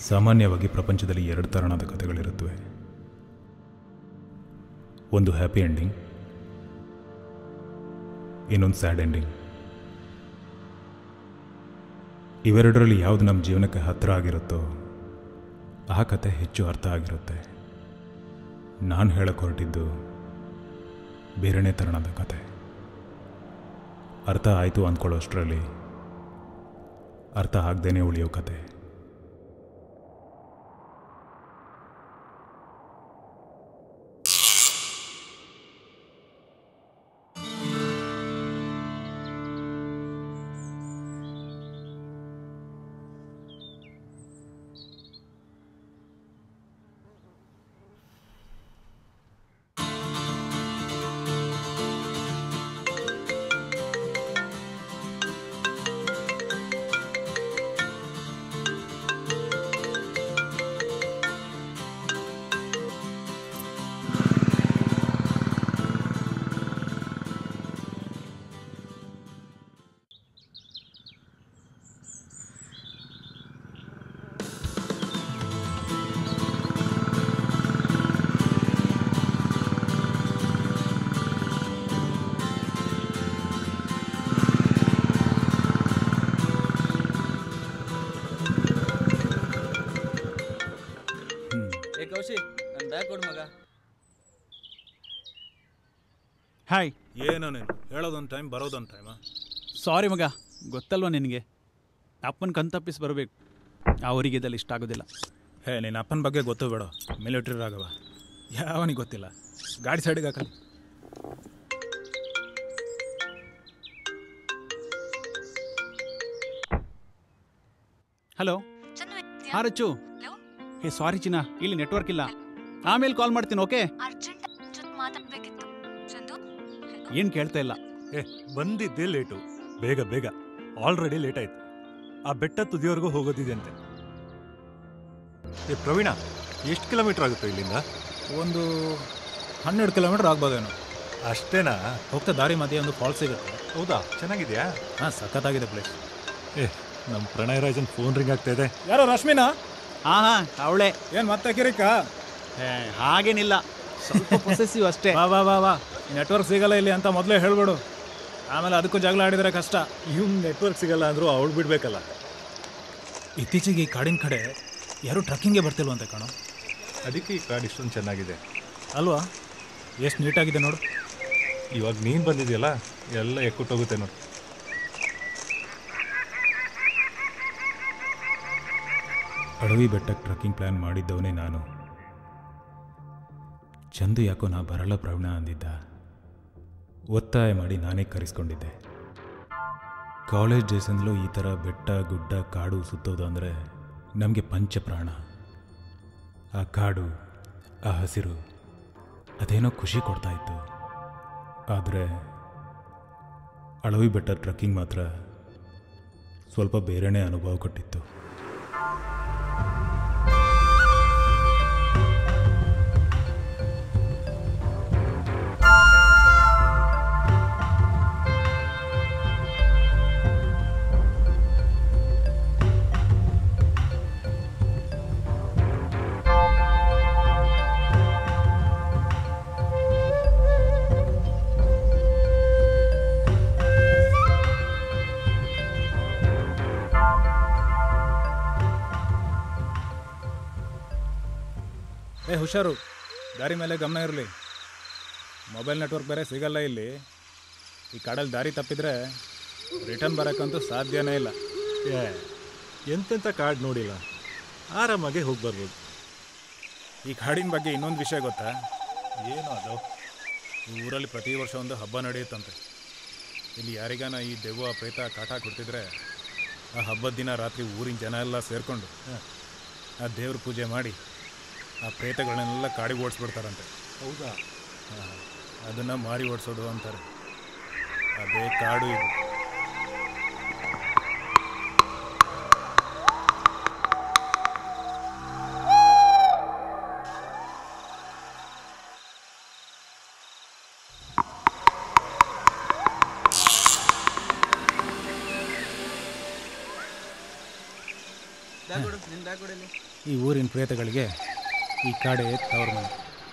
ಸಾಮಾನ್ಯವಾಗಿ ಪ್ರಪಂಚದಲ್ಲಿ ಎರಡು ತರಹದ ಕಥೆಗಳಿರುತ್ತವೆ ಒಂದು ಹ್ಯಾಪಿ ಎಂಡಿಂಗ್ ಇನ್ನೊಂದು ಸ್ಯಾಡ್ ಎಂಡಿಂಗ್ ಇವೆರಡರಲ್ಲಿ ಯಾವುದು ನಮ್ಮ ಜೀವನಕ್ಕೆ ಹತ್ತಿರ ಆಗಿರುತ್ತೋ ಆ ಕತೆ ಹೆಚ್ಚು ಅರ್ಥ ಆಗಿರುತ್ತೆ ನಾನು ಹೇಳಕ್ಕೆ ಹೊರಟಿದ್ದು ಬೇರೆನೇ ತರಹದ ಕತೆ ಅರ್ಥ ಆಯಿತು ಅಂದ್ಕೊಳ್ಳೋಷ್ಟರಲ್ಲಿ ಅರ್ಥ ಆಗದೇನೆ ಉಳಿಯೋ ಕತೆ ಏ ಕೌಶಿ ನನ್ನ ಬ್ಯಾಗ್ ಕೊಡು ಮಗ ಹಾಯ್ ಏನೋ ನೀನು ಹೇಳೋದೊಂದು ಟೈಮ್ ಬರೋದೊಂದು ಟೈಮಾ ಸಾರಿ ಮಗ ಗೊತ್ತಲ್ವ ನಿನಗೆ ಅಪ್ಪನ ಕಣ್ತಪ್ಪಿಸಿ ಬರಬೇಕು ಅವರಿಗೆ ಇದಲ್ಲಿ ಇಷ್ಟ ಆಗೋದಿಲ್ಲ ಹೇ ನಿನ್ನ ಅಪ್ಪನ ಬಗ್ಗೆ ಗೊತ್ತು ಬೇಡ ಮಿಲಿಟ್ರಿ ರಾಗವ ಯಾವನಿಗೆ ಗೊತ್ತಿಲ್ಲ ಗಾಡಿ ಸೈಡಿಗೆ ಹಾಕಲಿ ಹಲೋ ಚಂದು ಇದ್ಯಾ? ಹಾಂ ರಚ್ಚು ಹಲೋ ಹೇ ಸಾರಿ ಚಿನ್ನ ಇಲ್ಲಿ ನೆಟ್ವರ್ಕ್ ಇಲ್ಲ ಆಮೇಲೆ ಕಾಲ್ ಮಾಡ್ತೀನಿ ಓಕೆ ಅರ್ಜೆಂಟ್ ಜೊತೆ ಮಾತಾಡ್ಬೇಕಿತ್ತು ಚಂದು ಹಲೋ ಏನು ಕೇಳ್ತಾ ಇಲ್ಲ ಏ ಬಂದಿದ್ದೇ ಲೇಟು ಬೇಗ ಬೇಗ ಆಲ್ರೆಡಿ ಲೇಟ್ ಆಯ್ತು ಆ ಬೆಟ್ಟ ತುದಿಯವರೆಗೂ ಹೋಗೋದಿದೆಯಂತೆ ಏ ಪ್ರವೀಣ ಎಷ್ಟು ಕಿಲೋಮೀಟರ್ ಆಗುತ್ತೆ ಇಲ್ಲಿಂದ ಒಂದು ಹನ್ನೆರಡು ಕಿಲೋಮೀಟ್ರ್ ಆಗ್ಬೋದೇನೋ ಅಷ್ಟೇನಾ ಹೋಗ್ತಾ ದಾರಿ ಮಧ್ಯೆ ಒಂದು ಫಾಲ್ಸ್ ಸಿಗುತ್ತೆ ಹೌದಾ ಚೆನ್ನಾಗಿದೆಯಾ ಹಾಂ ಸಖತ್ತಾಗಿದೆ ಪ್ಲೇಸ್ ಏ ನಮ್ಮ ಪ್ರಣಯ್ ರಾಜನ್ ಫೋನ್ ರಿಂಗ್ ಆಗ್ತಾ ಇದೆ ಯಾರೋ ರಶ್ಮಿನಾ ಹಾಂ ಹಾಂ ಅವಳೆ ಏನು ಮತ್ತೆ ಕಿರಿಕಾ ಹಾಗೇನಿಲ್ಲ ಸ್ವಲ್ಪ ಪೊಸೆಸಿವ್ ಅಷ್ಟೇ ವಾ ವಾ ವಾ ವಾ ನೆಟ್ವರ್ಕ್ ಸಿಗಲ್ಲ ಇಲ್ಲಿ ಅಂತ ಮೊದಲೇ ಹೇಳ್ಬೇಡು ಆಮೇಲೆ ಅದಕ್ಕೂ ಜಗಳ ಆಡಿದರೆ ಕಷ್ಟ ಇವ್ನು ನೆಟ್ವರ್ಕ್ ಸಿಗಲ್ಲ ಅಂದರೂ ಅವಳು ಬಿಡ್ಬೇಕಲ್ಲ ಇತ್ತೀಚೆಗೆ ಈ ಕಾಡಿನ ಕಡೆ ಯಾರು ಟ್ರಕ್ಕಿಂಗ್ಗೆ ಬರ್ತಿಲ್ವಂತೆ ಕಣೋ ಅದಕ್ಕೆ ಈ ಕಾರ್ಡ್ ಇಷ್ಟೊಂದು ಚೆನ್ನಾಗಿದೆ ಅಲ್ವಾ ಎಷ್ಟು ನೀಟಾಗಿದೆ ನೋಡು ಇವಾಗ ನೀನು ಬಂದಿದೆಯಲ್ಲ ಎಲ್ಲ ಎಕ್ಕುಟ್ಟೋಗುತ್ತೆ ನೋಡು ಅಡವಿ ಬೆಟ್ಟಕ್ಕೆ ಟ್ರಕ್ಕಿಂಗ್ ಪ್ಲ್ಯಾನ್ ಮಾಡಿದ್ದವನೇ ನಾನು ಚಂದು ಯಾಕೋ ನಾ ಬರಲ್ಲ ಪ್ರವೀಣ ಅಂದಿದ್ದ ಒತ್ತಾಯ ಮಾಡಿ ನಾನೇ ಕರೆಸ್ಕೊಂಡಿದ್ದೆ ಕಾಲೇಜ್ ಡೇಸಿಂದಲೂ ಈ ಥರ ಬೆಟ್ಟ ಗುಡ್ಡ ಕಾಡು ಸುತ್ತೋದು ಅಂದರೆ ನಮಗೆ ಪಂಚಪ್ರಾಣ ಆ ಕಾಡು ಆ ಹಸಿರು ಅದೇನೋ ಖುಷಿ ಕೊಡ್ತಾ ಇತ್ತು ಆದರೆ ಅಳವಿ ಬೆಟ್ಟ ಟ್ರಕ್ಕಿಂಗ್ ಮಾತ್ರ ಸ್ವಲ್ಪ ಬೇರೆನೇ ಅನುಭವ ಕೊಟ್ಟಿತ್ತು ಏ ಹುಷಾರು ದಾರಿ ಮೇಲೆ ಗಮನ ಇರಲಿ ಮೊಬೈಲ್ ನೆಟ್ವರ್ಕ್ ಬೇರೆ ಸಿಗಲ್ಲ ಇಲ್ಲಿ ಈ ಕಾಡಲ್ಲಿ ದಾರಿ ತಪ್ಪಿದ್ರೆ ರಿಟರ್ನ್ ಬರೋಕ್ಕಂತೂ ಸಾಧ್ಯನೇ ಇಲ್ಲ ಏ ಎಂತೆಂಥ ಕಾರ್ಡ್ ನೋಡಿಲ್ಲ ಆರಾಮಾಗಿ ಹೋಗಿ ಬರ್ಬೋದು ಈ ಕಾಡಿನ ಬಗ್ಗೆ ಇನ್ನೊಂದು ವಿಷಯ ಗೊತ್ತಾ ಏನು ಅದು ಈ ಊರಲ್ಲಿ ಪ್ರತಿ ವರ್ಷ ಒಂದು ಹಬ್ಬ ನಡೆಯುತ್ತಂತೆ ಇಲ್ಲಿ ಯಾರಿಗಾನ ಈ ದೆವ್ವ ಪ್ರೇತ ಕಾಟ ಕೊಡ್ತಿದ್ರೆ ಆ ಹಬ್ಬದ ದಿನ ರಾತ್ರಿ ಊರಿನ ಜನ ಎಲ್ಲ ಸೇರಿಕೊಂಡು ಆ ದೇವ್ರ ಪೂಜೆ ಮಾಡಿ ಆ ಪ್ರೇತಗಳನ್ನೆಲ್ಲ ಕಾಡಿಗೆ ಓಡಿಸ್ಬಿಡ್ತಾರಂತೆ ಹೌದಾ ಅದನ್ನು ಮಾರಿ ಓಡಿಸೋದು ಅಂತಾರೆ ಅದೇ ಕಾಡು ಇದು ಬ್ಯಾಗ್ ಕೊಡು ನಿನ್ನ ಬ್ಯಾಗ್ ಕೊಡು ಇಲ್ಲಿ ಈ ಊರಿನ ಪ್ರೇತಗಳಿಗೆ ಈ ಕಾಡೆ ತವ್ರ ಮನೆ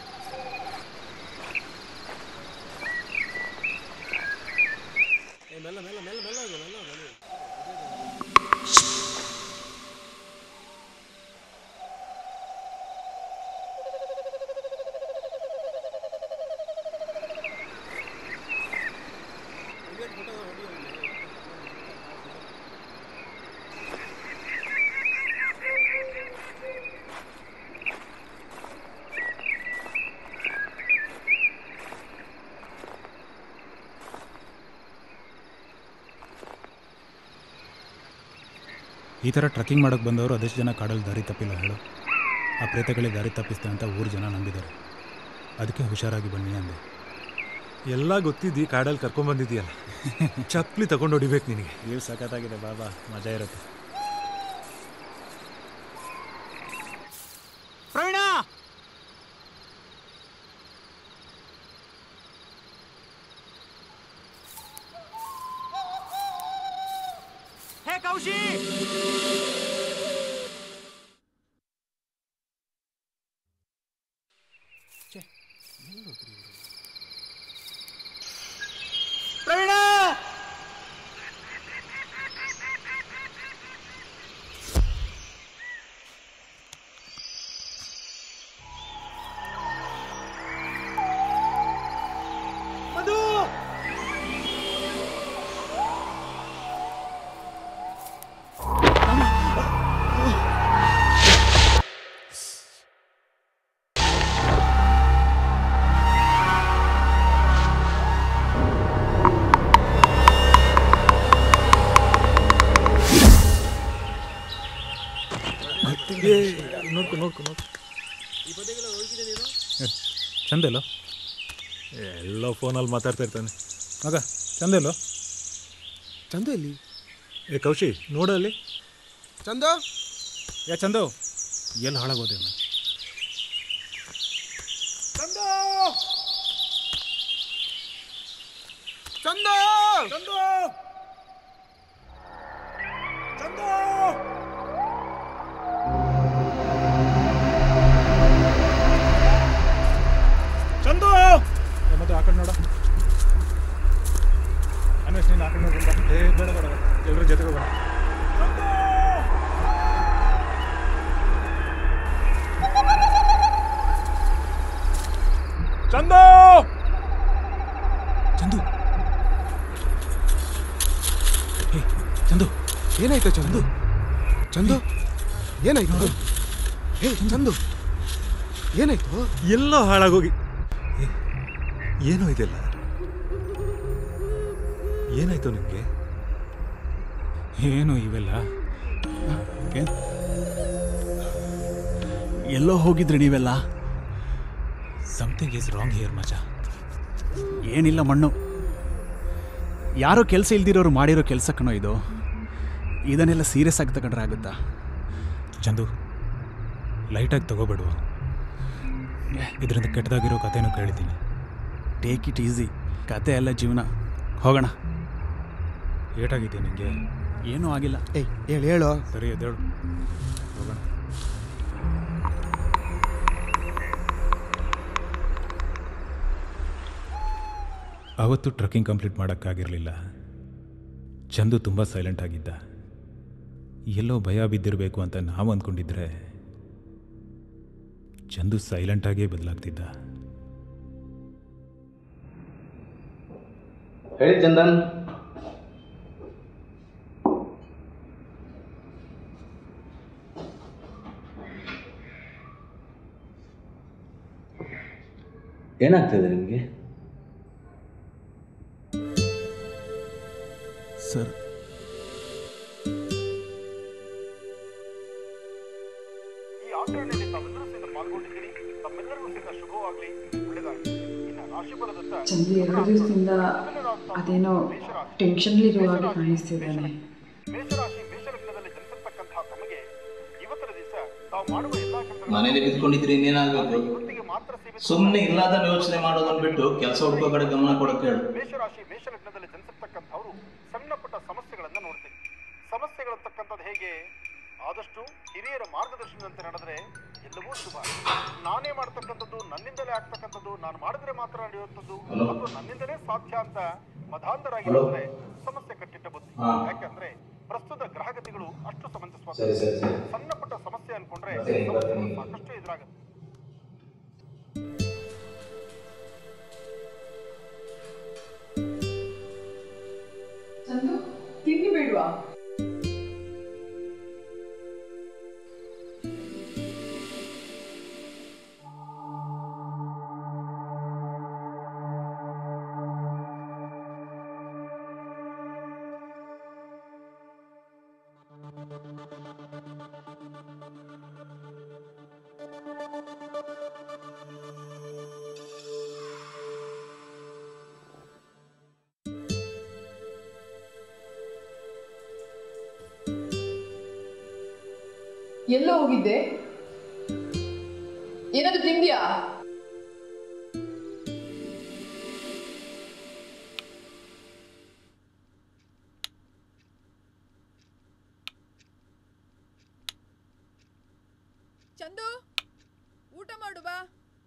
ಈ ಥರ ಟ್ರಕ್ಕಿಂಗ್ ಮಾಡೋಕ್ಕೆ ಬಂದವರು ಅದೆಷ್ಟು ಜನ ಕಾಡಲ್ಲಿ ದಾರಿ ತಪ್ಪಿಲ್ಲ ಹೇಳು ಆ ಪ್ರೇತಗಳಿಗೆ ದಾರಿ ತಪ್ಪಿಸ್ತೆ ಅಂತ ಊರು ಜನ ನಂಬಿದ್ದಾರೆ ಅದಕ್ಕೆ ಹುಷಾರಾಗಿ ಬನ್ನಿ ಅಂದೆ ಎಲ್ಲ ಗೊತ್ತಿದ್ದಿ ಕಾಡಲ್ಲಿ ಕರ್ಕೊಂಬಂದಿದ್ದೀಯಲ್ಲ ಚಪ್ಪಲಿ ತಗೊಂಡು ಹೊಡಿಬೇಕು ನಿನಗೆ ವ್ಯೂ ಸಖತ್ತಾಗಿದೆ ಬಾಬಾ ಮಜಾ ಇರುತ್ತೆ ಪ್ರವೀಣ ಹೇ ಕೌಶಿ ಪ್ರವೀಣ ಮಧು ನೋಡ್ಕೊ ನೋಡ್ಕೊ ನೋಡ್ಕೊ ಚಂದಲ್ಲೋ ಎಲ್ಲ ಫೋನಲ್ಲಿ ಮಾತಾಡ್ತಾ ಇರ್ತಾನೆ ಮಗ ಚಂದಲ್ಲೋ ಚಂದು ಎಲ್ಲಿ ಏ ಕೌಶಿ ನೋಡಲ್ಲಿ ಚಂದು ಯಾ ಚಂದು ಎಲ್ಲಿ ಹಾಳಾಗೋದೆ ಅವ್ನು? ಚಂದು ಚಂದು ಚಂದು ಏ, ಮತ್ತೆ ಆ ಕಡೆ ನೋಡ ಅನ್ವೇಷ್ ನೀನು ಆ ಕಡೆ ನೋಡ್ಕೊಂಡ್ ಬಾ. ಏ ಬೇಡ ಬೇಡ ಎಲ್ಲರ ಜೊತೆಗೆ ಹೋಗೋಣ ಚಂದು ಚಂದು ಹೇ ಚಂದು ಏನಾಯ್ತು ಚಂದು ಚಂದು ಏನಾಯ್ತು ಹೇ ಚಂದು ಏನಾಯ್ತು ಎಲ್ಲೋ ಹಾಳಾಗೋಗಿ ಏ, ಏನೋ ಇದೆಲ್ಲ ಏನಾಯ್ತು ನಿಮಗೆ ಏನು ಇವೆಲ್ಲ ಏನ್ ಎಲ್ಲೋ ಹೋಗಿದ್ರಿ ನೀವೆಲ್ಲ ಸಮಥಿಂಗ್ ಈಸ್ ರಾಂಗ್ ಹಿಯರ್ ಮಚ ಏನಿಲ್ಲ ಮಣ್ಣು ಯಾರೋ ಕೆಲಸ ಇಲ್ದಿರೋರು ಮಾಡಿರೋ ಕೆಲಸ ಕಣೋ ಇದು ಇದನ್ನೆಲ್ಲ ಸೀರಿಯಸ್ ಆಗಿ ತಗೊಂಡ್ರೆ ಆಗುತ್ತಾ ಚಂದು ಲೈಟಾಗಿ ತಗೋಬೇಡುವ ಇದರಿಂದ ಕೆಟ್ಟದಾಗಿರೋ ಕಥೆನೂ ಕೇಳಿದ್ದೀನಿ ಟೇಕ್ ಇಟ್ ಈಸಿ ಕತೆ ಎಲ್ಲ ಜೀವನ ಹೋಗೋಣ ಏಟಾಗಿದೆ ನಿಮಗೆ ಏನೂ ಆಗಿಲ್ಲ ಏಯ್ ಹೇಳು ಹೇಳು ಸರಿ ಎದ್ದೇಳು ಹೋಗೋಣ ಅವತ್ತು ಟ್ರಕ್ಕಿಂಗ್ ಕಂಪ್ಲೀಟ್ ಮಾಡೋಕ್ಕಾಗಿರಲಿಲ್ಲ ಚಂದು ತುಂಬ ಸೈಲೆಂಟ್ ಆಗಿದ್ದ ಎಲ್ಲೋ ಭಯ ಬಿದ್ದಿರಬೇಕು ಅಂತ ನಾವು ಅಂದ್ಕೊಂಡಿದ್ರೆ ಚಂದು ಸೈಲೆಂಟಾಗೇ ಬದಲಾಗ್ತಿದ್ದ ಹೇಳಿ ಚಂದನ್ ಏನಾಗ್ತದೆ ನಿಮಗೆ ಸರ್ ಚಂದು ಎರಡು ದಿವಸದಿಂದ ಅದೇನೋ ಟೆನ್ಷನ್ಲಿರೋ ಹಾಗೆ ಕಾಣಿಸ್ತಿದ್ದಾನೆ ಮನೇಲಿ ಬಿದ್ಕೊಂಡಿದ್ರೆ ಇನ್ನೇನಾಗಬೇಕು ಸುಮ್ಮನೆ ಇಲ್ಲದ ಯೋಚನೆ ಮಾಡೋದನ್ನ ಬಿಟ್ಟು ಕೆಲಸ ಹುಡ್ಕೋ ಕಡೆ ಗಮನ ಕೊಡಕ್ಕೆ ಹೇಳು ಮೇಷರಾಶಿ ಮೇಷಲಗ್ನದಲ್ಲಿ ಜನಿಸಿರ್ತಕ್ಕಂಥವ್ರು ಸಣ್ಣ ಪುಟ್ಟ ಸಮಸ್ಯೆಗಳನ್ನ ನೋಡ್ತೀವಿ ಸಮಸ್ಯೆಗಳ ತಕ್ಕಂಥದ್ದು ಹೇಗೆ ಆದಷ್ಟು ಹಿರಿಯರ ಮಾರ್ಗದರ್ಶನದಂತೆ ನಡೆದ್ರೆ ಎಲ್ಲವೂ ಶುಭ ನಾನೇ ಮಾಡ್ತಕ್ಕಂಥದ್ದು ನನ್ನಿಂದಲೇ ಆಗ್ತಕ್ಕಂಥದ್ದು ನಾನು ಮಾಡಿದ್ರೆ ಮಾತ್ರ ನಡೆಯುವಂಥದ್ದು Hello? ಅದು ನನ್ನಿಂದಲೇ ಸಾಧ್ಯ ಅಂತ ಮಧಾಂಧರಾಗಿದ್ರೆ ಸಮಸ್ಯೆ ಕಟ್ಟಿಟ್ಟ ಬುದ್ಧಿ ಹಾ. ಯಾಕಂದ್ರೆ ಪ್ರಸ್ತುತ ಗ್ರಹಗತಿಗಳು ಅಷ್ಟು ಸಮಂಜಸವಾದ ಸರಿ ಸರಿ ಸರಿ ಸಣ್ಣ ಪುಟ್ಟ ಸಮಸ್ಯೆ ಅನ್ಕೊಂಡ್ರೆ ಬರ್ತೀನಿ, ಬರ್ತೀನಿ. ಸಮಸ್ಯೆಗಳು ಸಾಕಷ್ಟು ಎದುರಾಗುತ್ತೆ ಚಂದು ತಿಂಡಿ ಬೇಡವಾ ಎಲ್ಲೋ ಹೋಗಿದ್ದೆ ಏನಾದ್ರು ತಿಂದ್ಯಾ ಚಂದು ಊಟ ಮಾಡು ಬಾ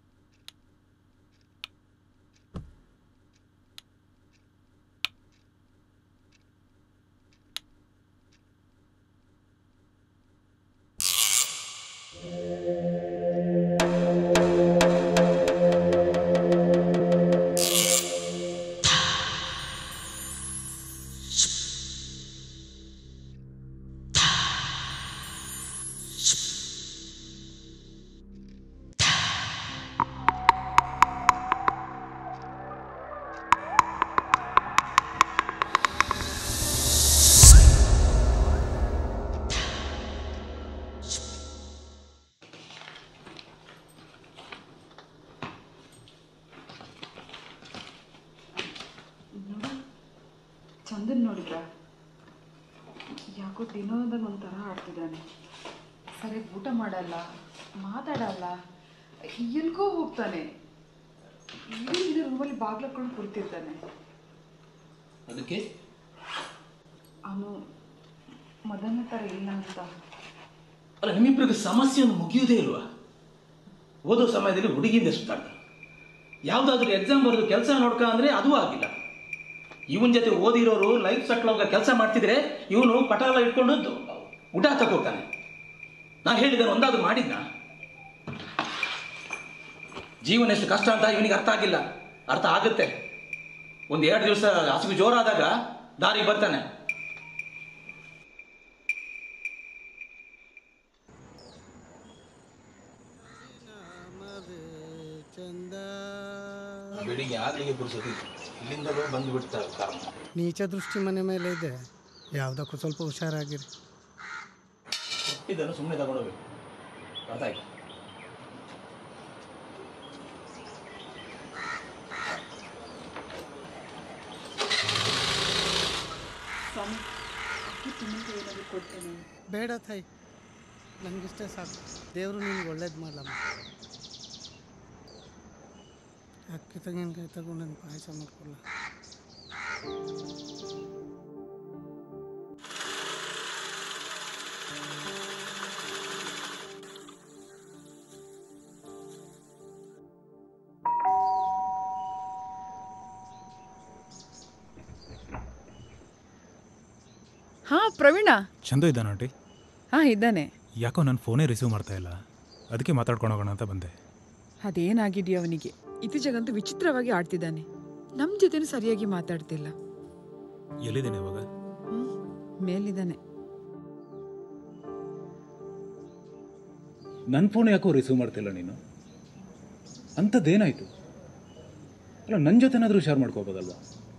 ಚಂದನ್ ನೋಡಿದ್ರ ಯಾಕೋ ದಿನೋದಾಗ ಒಂಥರ ಆಡ್ತಿದ್ದಾನೆ ಸರಿಯಾಗಿ ಊಟ ಮಾಡಲ್ಲ ಮಾತಾಡಲ್ಲ ಎಲ್ಗೋ ಹೋಗ್ತಾನೆ ಇಡೀ ದಿನ ರೂಮಲ್ಲಿ ಬಾಗ್ಲಕ್ಕೊಂಡು ಕುಳಿತಿರ್ತಾನೆ ಅದಕ್ಕೆ ಅವನು ಮೊದಲನೇ ಥರ ಇಲ್ಲ ಅಂತ ಅಲ್ಲ ನಿಮ್ಮಿಬ್ಬರಿಗೆ ಸಮಸ್ಯೆ ಒಂದು ಮುಗಿಯುವುದೇ ಇಲ್ವಾ ಓದೋ ಸಮಯದಲ್ಲಿ ಹುಡುಗಿಯಿಂದ ಸುತ್ತಾಡ ಯಾವುದಾದ್ರೂ ಎಕ್ಸಾಮ್ ಬರೆದು ಕೆಲಸ ನೋಡ್ಕ ಅಂದ್ರೆ ಅದೂ ಆಗಿಲ್ಲ ಇವನ್ ಜೊತೆ ಓದಿರೋರು ಲೈಫ್ ಸೆಟ್ಲ್ ಹೋಗ ಕೆಲಸ ಮಾಡ್ತಿದ್ರೆ ಇವನು ಪಟಾಲ ಇಟ್ಕೊಂಡು ದು- ಊಟ ಹೋಗ್ತಾನೆ ನಾ ಹೇಳಿದ್ದೇನೆ ಒಂದಾದ್ರು ಮಾಡಿದ್ನ ಜೀವನ ಎಷ್ಟು ಕಷ್ಟ ಅಂತ ಇವನಿಗೆ ಅರ್ಥ ಆಗಿಲ್ಲ ಅರ್ಥ ಆಗುತ್ತೆ ಒಂದು ಎರಡು ದಿವಸ ಹಸಿವು ಜೋರಾದಾಗ ದಾರಿಗೆ ಬರ್ತಾನೆ ಬೆಳಿಗ್ಗೆ ಆಗ್ಲಿಗೆ ಬಿಡಿಸೋದು ಇಲ್ಲಿಂದಲೂ ಬಂದು ಬಿಡ್ತಾರೆ ಕಾರಣ ನೀಚ ದೃಷ್ಟಿ ಮನೆ ಮೇಲೆ ಇದೆ ಯಾವುದಕ್ಕೂ ಸ್ವಲ್ಪ ಹುಷಾರಾಗಿರಿ ಇದನ್ನು ಸುಮ್ಮನೆ ತಗೊಂಡೋಗ್ಬೇಕು ಅರ್ಥ ಆಯ್ತು ಸ್ವಾಮಿ ಅಕ್ಕಿ ತಿನ್ನಕ್ಕೆ ಏನಾದರೂ ಕೊಡ್ತೇನೆ ಬೇಡ ತಾಯಿ ನನಗಿಷ್ಟೇ ಸಾಕು ದೇವರು ನಿನ್ಗೆ ಒಳ್ಳೇದು ಮಾಡಲಮ್ಮ ಅಕ್ಕಿ ತೆಂಗಿನಕಾಯಿ ತಗೊಂಡು ನಾನು ಪಾಯಸ ಮಾಡ್ಕೊಳ್ಳ ಹಾ ಪ್ರವೀಣ ಚಂದು ಇದ್ದಾನ ಆಂಟಿ ಹಾ ಇದ್ದಾನೆ ಯಾಕೋ ನನ್ನ ಫೋನೇ ರಿಸೀವ್ ಮಾಡ್ತಾ ಇಲ್ಲ ಅದಕ್ಕೆ ಮಾತಾಡ್ಕೊಂಡು ಹೋಗೋಣ ಅಂತ ಬಂದೆ ಅದೇನಾಗಿದೆಯೋ ಅವನಿಗೆ ಇತ್ತೀಚೆಗಂತೂ ವಿಚಿತ್ರವಾಗಿ ಆಡ್ತಿದ್ದಾನೆ ನಮ್ಮ ಜೊತೆನೂ ಸರಿಯಾಗಿ ಮಾತಾಡ್ತಿಲ್ಲ ಎಲ್ಲಿದ್ದೀನಿ ಇವಾಗ ಹ್ಮ್ ಮೇಲಿದ್ದಾನೆ ನನ್ನ ಫೋನ್ ಯಾಕೋ ರಿಸೀವ್ ಮಾಡ್ತಿಲ್ಲ ನೀನು ಅಂಥದ್ದೇನಾಯಿತು ಅಲ್ಲ ನನ್ನ ಜೊತೆನಾದರೂ ಶೇರ್ ಮಾಡ್ಕೋಬೋದಲ್ವಾ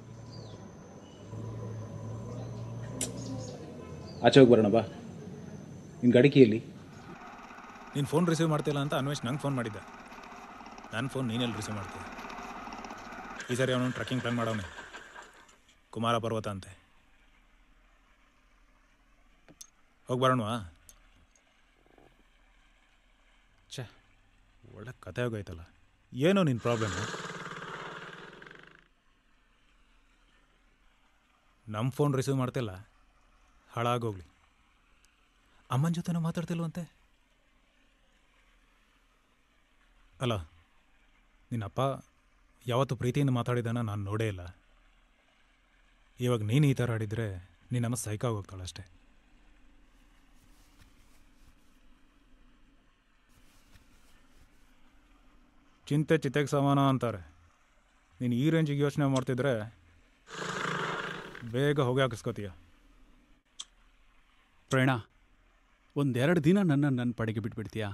ಆಚೆ ಹೋಗಿ ಬರೋಣ ಬಾ ನಿನ್ನ ಗಡಿಕೆಯಲ್ಲಿ ನೀನು ಫೋನ್ ರಿಸೀವ್ ಮಾಡ್ತಿಲ್ಲ ಅಂತ ಅನ್ವೇಷ್ ನಂಗೆ ಫೋನ್ ಮಾಡಿದ್ದೆ ನನ್ನ ಫೋನ್ ನೀನೆಲ್ಲಿ ರಿಸೀವ್ ಮಾಡ್ತೀಯ ಈ ಸರಿ ಅವನು ಟ್ರೆಕ್ಕಿಂಗ್ ಪ್ಲಾನ್ ಮಾಡವನೆ ಕುಮಾರ ಪರ್ವತ ಅಂತೆ ಹೋಗಿ ಬರೋಣವಾ ಛೇ ಒಳ್ಳೆ ಕತೆ ಆಗೋಯ್ತಲ್ಲ ಏನೋ ನಿನ್ನ ಪ್ರಾಬ್ಲಮ್ಮು ನಮ್ಮ ಫೋನ್ ರಿಸೀವ್ ಮಾಡ್ತಿಲ್ಲ ಹಾಳಾಗೋಗ್ಲಿ ಅಮ್ಮನ ಜೊತೆನೂ ಮಾತಾಡ್ತಿಲ್ವಂತೆ ಅಲ್ಲ ನಿನ್ನಪ್ಪ ಯಾವತ್ತು ಪ್ರೀತಿಯಿಂದ ಮಾತಾಡಿದಾನ ನಾನು ನೋಡೇ ಇಲ್ಲ ಇವಾಗ ನೀನು ಈ ಥರ ಆಡಿದರೆ ನಿನ್ನಮ್ಮ ಸೈಕಾಗಿ ಹೋಗ್ತಾಳಷ್ಟೇ ಚಿಂತೆ ಚಿತೆಗೆ ಸಮಾನ ಅಂತಾರೆ ನೀನು ಈ ರೇಂಜಿಗೆ ಯೋಚನೆ ಮಾಡ್ತಿದ್ರೆ ಬೇಗ ಹೊಗೆ ಹಾಕಿಸ್ಕೋತೀಯ ಪ್ರೇಣ ಒಂದೆರಡು ದಿನ ನನ್ನ ನನ್ನ ಪಡೆಗೆ ಬಿಟ್ಬಿಡ್ತೀಯಾ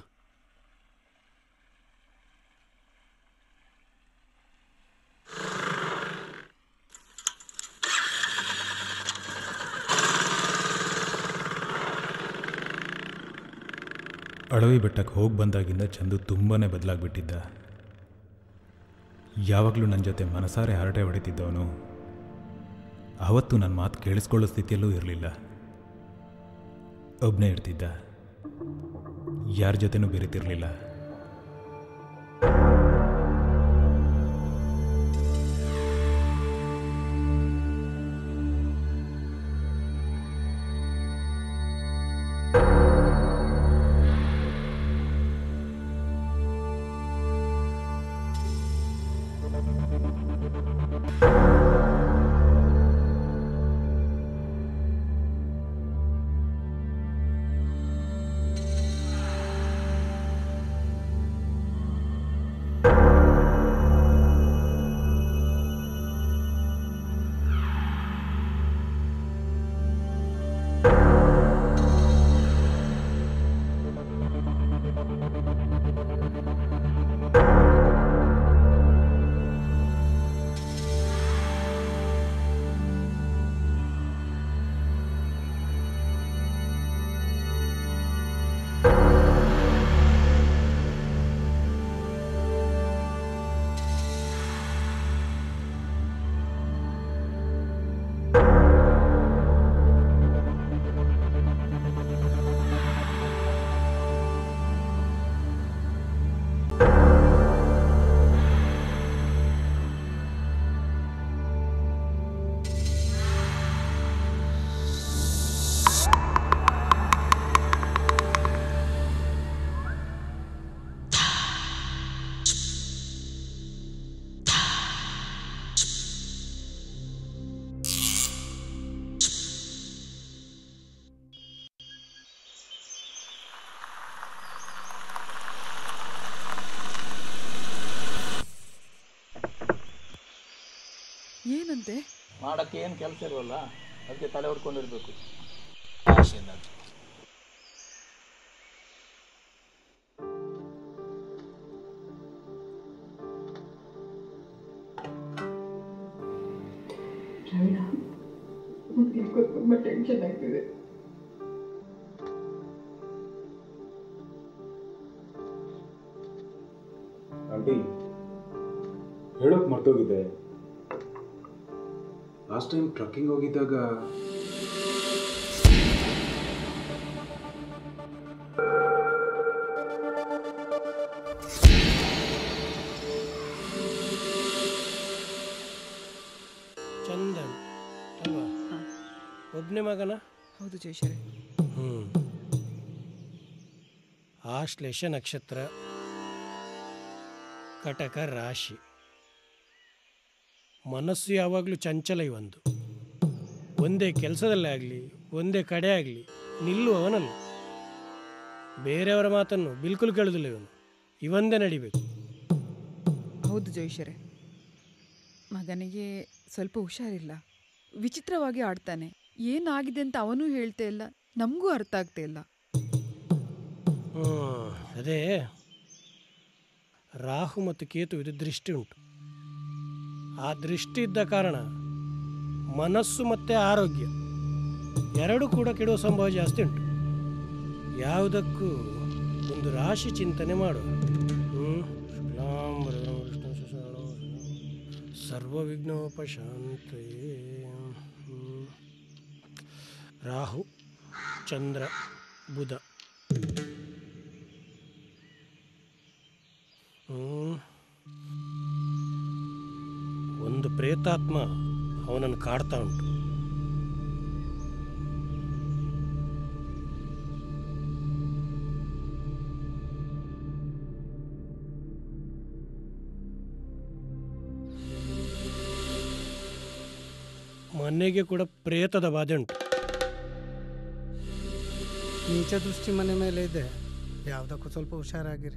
ಅಳವಿ ಬೆಟ್ಟಕ್ಕೆ ಹೋಗಿ ಬಂದಾಗಿಂದ ಚಂದು ತುಂಬಾ ಬದಲಾಗ್ಬಿಟ್ಟಿದ್ದ ಯಾವಾಗಲೂ ನನ್ನ ಜೊತೆ ಮನಸಾರೆ ಹರಟೆ ಹೊಡಿತಿದ್ದವನು ಆವತ್ತು ನನ್ನ ಮಾತು ಕೇಳಿಸ್ಕೊಳ್ಳೋ ಸ್ಥಿತಿಯಲ್ಲೂ ಇರಲಿಲ್ಲ ಒಬ್ಬನೇ ಇರ್ತಿದ್ದ ಯಾರ ಜೊತೆನೂ ಬೆರೀತಿರ್ಲಿಲ್ಲ ಏನಂತೆ ಮಾಡಕ್ಕೆ ಏನು ಕೆಲಸ ಇಲ್ವಲ್ಲ ಅದಕ್ಕೆ ತಲೆ ಹೊಡ್ಕೊಂಡಿರ್ಬೇಕು ಪ್ರವೀಣ ನನಗೆ ಯಾಕೋ ತುಂಬ ಟೆನ್ಷನ್ ಆಗ್ತಿದೆ ಆಂಟಿ ಹೇಳೋಕೆ ಮರ್ತೋಗಿದ್ದೆ ಲಾಸ್ಟ್ ಟೈಮ್ ಟ್ರಕ್ಕಿಂಗ್ ಹೋಗಿದ್ದಾಗ ಚಂದನ್ ಅಲ್ವಾ ಒಬ್ಬನೇ ಮಗನ ಹೌದು ಜಯಶರೇ ಹ್ಞೂ ಆಶ್ಲೇಷ ನಕ್ಷತ್ರ ಕಟಕ ರಾಶಿ ಮನಸ್ಸು ಯಾವಾಗಲೂ ಚಂಚಲ ಇವಂದು ಒಂದೇ ಕೆಲಸದಲ್ಲೇ ಆಗಲಿ ಒಂದೇ ಕಡೆ ಆಗಲಿ ನಿಲ್ಲುವವನಲ್ಲ ಬೇರೆಯವರ ಮಾತನ್ನು ಬಿಲ್ಕುಲ್ ಕೇಳುವುದಿಲ್ಲ ಇವನು ಇವಂದೇ ನಡಿಬೇಕು ಹೌದು ಜಯಶರೇ ಮಗನಿಗೆ ಸ್ವಲ್ಪ ಹುಷಾರಿಲ್ಲ ವಿಚಿತ್ರವಾಗಿ ಆಡ್ತಾನೆ ಏನಾಗಿದೆ ಅಂತ ಅವನೂ ಹೇಳ್ತಾ ಇಲ್ಲ ನಮಗೂ ಅರ್ಥ ಆಗ್ತಾ ಇಲ್ಲ ಹ್ಮ್, ಅದೇ ರಾಹು ಮತ್ತು ಕೇತು ಇದು ದೃಷ್ಟಿ ಉಂಟು ಆ ದೃಷ್ಟಿ ಇದ್ದ ಕಾರಣ ಮನಸ್ಸು ಮತ್ತು ಆರೋಗ್ಯ ಎರಡೂ ಕೂಡ ಕೆಡುವ ಸಂಭವ ಜಾಸ್ತಿ ಉಂಟು ಯಾವುದಕ್ಕೂ ಒಂದು ರಾಶಿ ಚಿಂತನೆ ಮಾಡುವ ಹ್ಮ್? ಶುಕ್ಲಾಂಬರಧರಂ ವಿಷ್ಣುಂ ಶಶಿವರ್ಣಂ ಸರ್ವವಿಘ್ನೋಪಶಾಂತಯೇ ಹ್ಮ್. ರಾಹು ಚಂದ್ರ ಬುಧ ಹ್ಮ್. ಒಂದು ಪ್ರೇತಾತ್ಮ ಅವನನ್ನು ಕಾಡ್ತಾ ಉಂಟು ಮನೆಗೆ ಕೂಡ ಪ್ರೇತದ ಬಾಧೆ ಉಂಟು ನೀಚ ದೃಷ್ಟಿ ಮನೆ ಮೇಲೆ ಇದೆ ಯಾವುದಕ್ಕೂ ಸ್ವಲ್ಪ ಹುಷಾರಾಗಿರಿ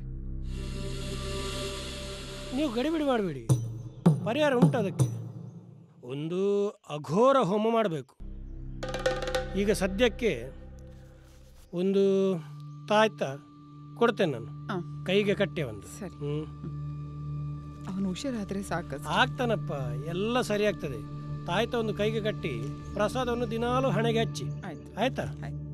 ನೀವು ಗಡಿಬಿಡಿ ಮಾಡಬೇಡಿ ಪರಿಹಾರ ಉಂಟು ಅದಕ್ಕೆ ಒಂದು ಅಘೋರ ಹೋಮ ಮಾಡಬೇಕು ಈಗ ಸದ್ಯಕ್ಕೆ ಒಂದು ತಾಯ್ತ ಕೊಡ್ತೇನೆ ನಾನು ಆ. ಕೈಗೆ ಕಟ್ಟೆ ಒಂದು ಸರಿ ಹ್ಞೂ ಅವನು ಹುಷಾರಾದ್ರೆ ಸಾಕ ಆಗ್ತಾನಪ್ಪ ಎಲ್ಲ ಸರಿ ಆಗ್ತದೆ ತಾಯ್ತ ಒಂದು ಕೈಗೆ ಕಟ್ಟಿ ಪ್ರಸಾದವನ್ನು ದಿನಾಲೂ ಹಣೆಗೆ ಹಚ್ಚಿ ಆಯ್ತು ಆಯ್ತಾ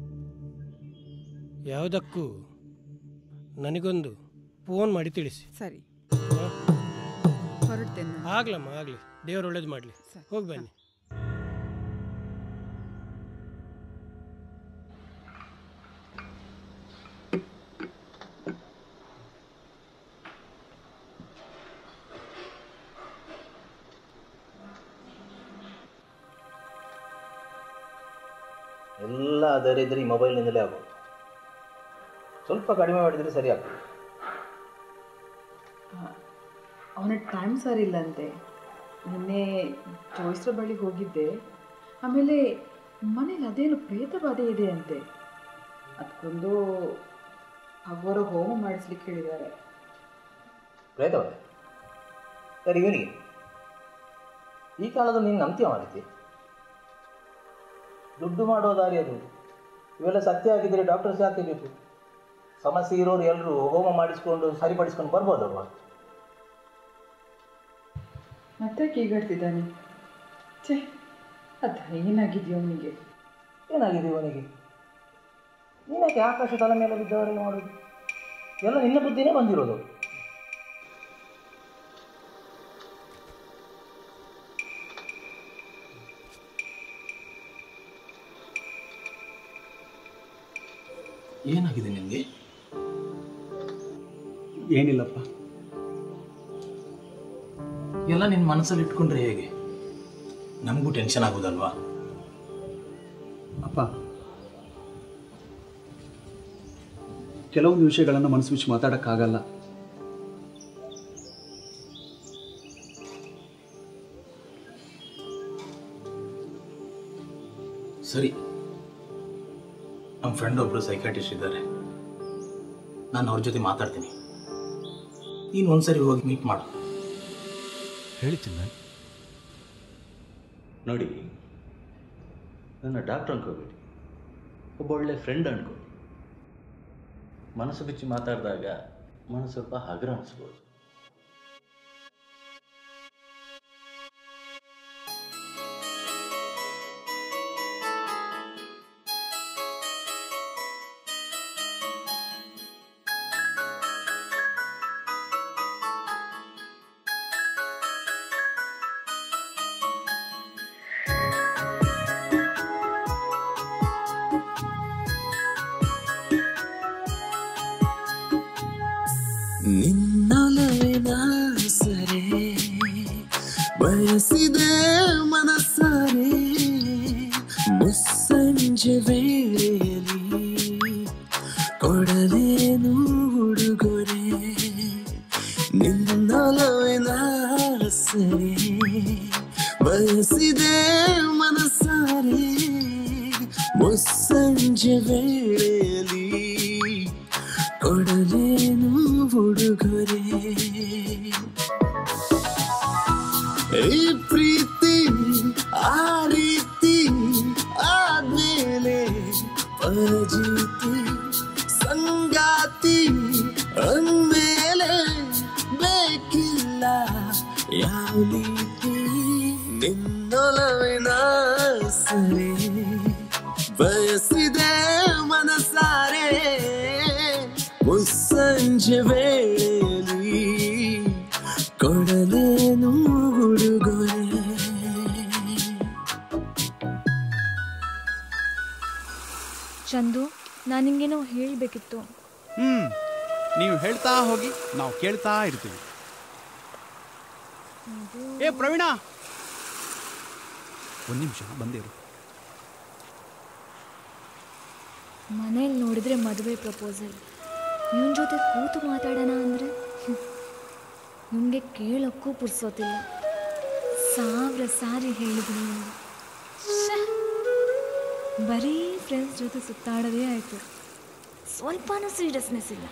ಯಾವುದಕ್ಕೂ ನನಗೊಂದು ಫೋನ್ ಮಾಡಿ ತಿಳಿಸಿ ಸರಿ ಹೊರಡ್ತೇನೆ ನಾನು. ಆಗ್ಲಮ್ಮ ಆಗ್ಲಿ ದೇವರು ಒಳ್ಳೇದು ಮಾಡಲಿ ಹೋಗಿ ಬನ್ನಿ ಎಲ್ಲ ಅದರ ಇದ್ರೆ ಈ ಮೊಬೈಲ್ನಿಂದಲೇ ಆಗೋದು ಸ್ವಲ್ಪ ಕಡಿಮೆ ಮಾಡಿದರೆ ಸರಿ ಆಗ್ತದೆ ಅವನ ಟೈಮ್ ಸರಿ ಇಲ್ಲಂತೆ ನಿನ್ನೆ ಜೋಯಿಸ್ರ ಬಳಿಗೆ ಹೋಗಿದ್ದೆ ಆಮೇಲೆ ಮನೇಲಿ ಅದೇನು ಪ್ರೇತ ಬಾಧೆ ಇದೆ ಅಂತೆ ಅದಕ್ಕೊಂದು ಅವರ ಹೋಮ ಮಾಡಿಸ್ಲಿಕ್ಕೆ ಹೇಳಿದ್ದಾರೆ ಪ್ರಯತ್ನವೇ ಸರಿ ಇವನಿಗೆ ಈ ಕಾಲದ ನೀನು ನಂಬ್ತೀಯ ಮಾರಿತಿ ದುಡ್ಡು ಮಾಡೋ ದಾರಿ ಅದು ಇವೆಲ್ಲ ಸತ್ಯ ಆಗಿದ್ದರೆ ಡಾಕ್ಟರ್ಸ್ ಯಾಕೆ ಬೇಕು ಸಮಸ್ಯೆ ಇರೋರು ಎಲ್ಲರೂ ಹೋಮ ಮಾಡಿಸ್ಕೊಂಡು ಸರಿಪಡಿಸ್ಕೊಂಡು ಬರ್ಬೋದಲ್ವಾ ಮತ್ತೆ ಕೀಗಾಡ್ತಿದ್ದಾನೆ ಛೇ ಅದ ಏನಾಗಿದೆಯೋ ಅವನಿಗೆ ಏನಾಗಿದೆ ಇವನಿಗೆ ನೀನಕ್ಕೆ ಆಕಾಶ ತಲೆ ಮೇಲೆ ಬಿದ್ದವರೆಲ್ಲ ಮಾಡೋದು ಎಲ್ಲ ನಿನ್ನ ಬುದ್ಧಿನೇ ಬಂದಿರೋದು ಏನಾಗಿದೆ ನಿಮಗೆ ಏನಿಲ್ಲಪ್ಪ ಎಲ್ಲ ನಿನ್ನ ಮನಸ್ಸಲ್ಲಿ ಇಟ್ಕೊಂಡ್ರೆ ಹೇಗೆ ನಮಗೂ ಟೆನ್ಷನ್ ಆಗೋದಲ್ವಾ ಅಪ್ಪ ಕೆಲವೊಂದು ವಿಷಯಗಳನ್ನು ಮನಸ್ಸು ಬಿಚ್ಚಿ ಮಾತಾಡೋಕ್ಕಾಗಲ್ಲ ಸರಿ ನಮ್ಮ ಫ್ರೆಂಡ್ ಒಬ್ಬರು ಸೈಕಾಟಿಸ್ಟ್ ಇದ್ದಾರೆ ನಾನು ಅವ್ರ ಜೊತೆ ಮಾತಾಡ್ತೀನಿ ನೀನು ಒಂದ್ಸರಿ ಹೋಗಿ ಮೀಟ್ ಮಾಡು ಹೇಳಿ ಚಂದನ್ ನೋಡಿ ನನ್ನ ಡಾಕ್ಟ್ರ್ ಅನ್ಕೋಬೇಡಿ ಒಬ್ಬ ಒಳ್ಳೆ ಫ್ರೆಂಡ್ ಅನ್ಕೋ ಮನಸ್ಸು ಬಿಚ್ಚಿ ಮಾತಾಡಿದಾಗ ಮನಸ್ಸು ಸ್ವಲ್ಪ ಹಗುರ ಅನಿಸ್ಬೋದು ನಿನ್ನೊಲವಿನ ಸರೆ ಬಯಸಿದೆ ಮನಸ್ಸರೆ ಮುಸ್ಸಂಜೆ ವೇಳೆಯಲ್ಲಿ ಕೊಡಲೇನು ಉಡುಗೊರೆ ನಿನ್ನೊಲವಿನ ಸರೆ ಬಯಸಿದೆ ಮನಸ್ಸರೆ ಮುಸ್ಸಂಜೆ ವೇಳೆಯಲ್ಲಿ ಕೊಡಲೇನು ಉಡುಗೊರೆ ಈ ಪ್ರೀತಿ ಆ ರೀತಿ ಆದ್ಮೇಲೆ ಪರಜೀತಿ ಸಂಗಾತಿ ಅಂದ್ಮೇಲೆ ಬೇಕಿಲ್ಲ ಯಾವ ನೀತಿ ನಿನ್ನೊಲವಿನ ಸರಿ ಬಯಸಿದೆ ಮನಸಾರೆ ಮುಸ್ಸಂಜೆ ವೇಳೆಯಲ್ಲಿ ಕೊಡಲೇನು ಉಡುಗೊರೆ ಚಂದು ನಾನು ನಿಂಗೇನೋ ಹೇಳಬೇಕಿತ್ತು ಹ್ಞೂ ನೀವು ಹೇಳ್ತಾ ಹೋಗಿ ನಾವು ಕೇಳ್ತಾ ಇರ್ತೀವಿ ಏ ಪ್ರವೀಣ ಒಂದು ನಿಮಿಷ ಬಂದೇರು ಮನೇಲಿ ನೋಡಿದ್ರೆ ಮದುವೆ ಪ್ರಪೋಸಲ್ ಇವನ ಜೊತೆ ಕೂತು ಮಾತಾಡೋಣ ಅಂದರೆ ನಿಮಗೆ ಕೇಳೋಕ್ಕೂ ಪುರ್ಸೋತಿಲ್ಲ ಸಾವಿರ ಸಾರಿ ಹೇಳಿದ್ದೀನಿ ನಿಮಗೆ ಬರೀ ಫ್ರೆಂಡ್ಸ್ ಜೊತೆ ಸುತ್ತಾಡೋದೇ ಆಯಿತು ಸ್ವಲ್ಪನೂ ಸೀರಿಯಸ್ನೆಸ್ ಇಲ್ಲ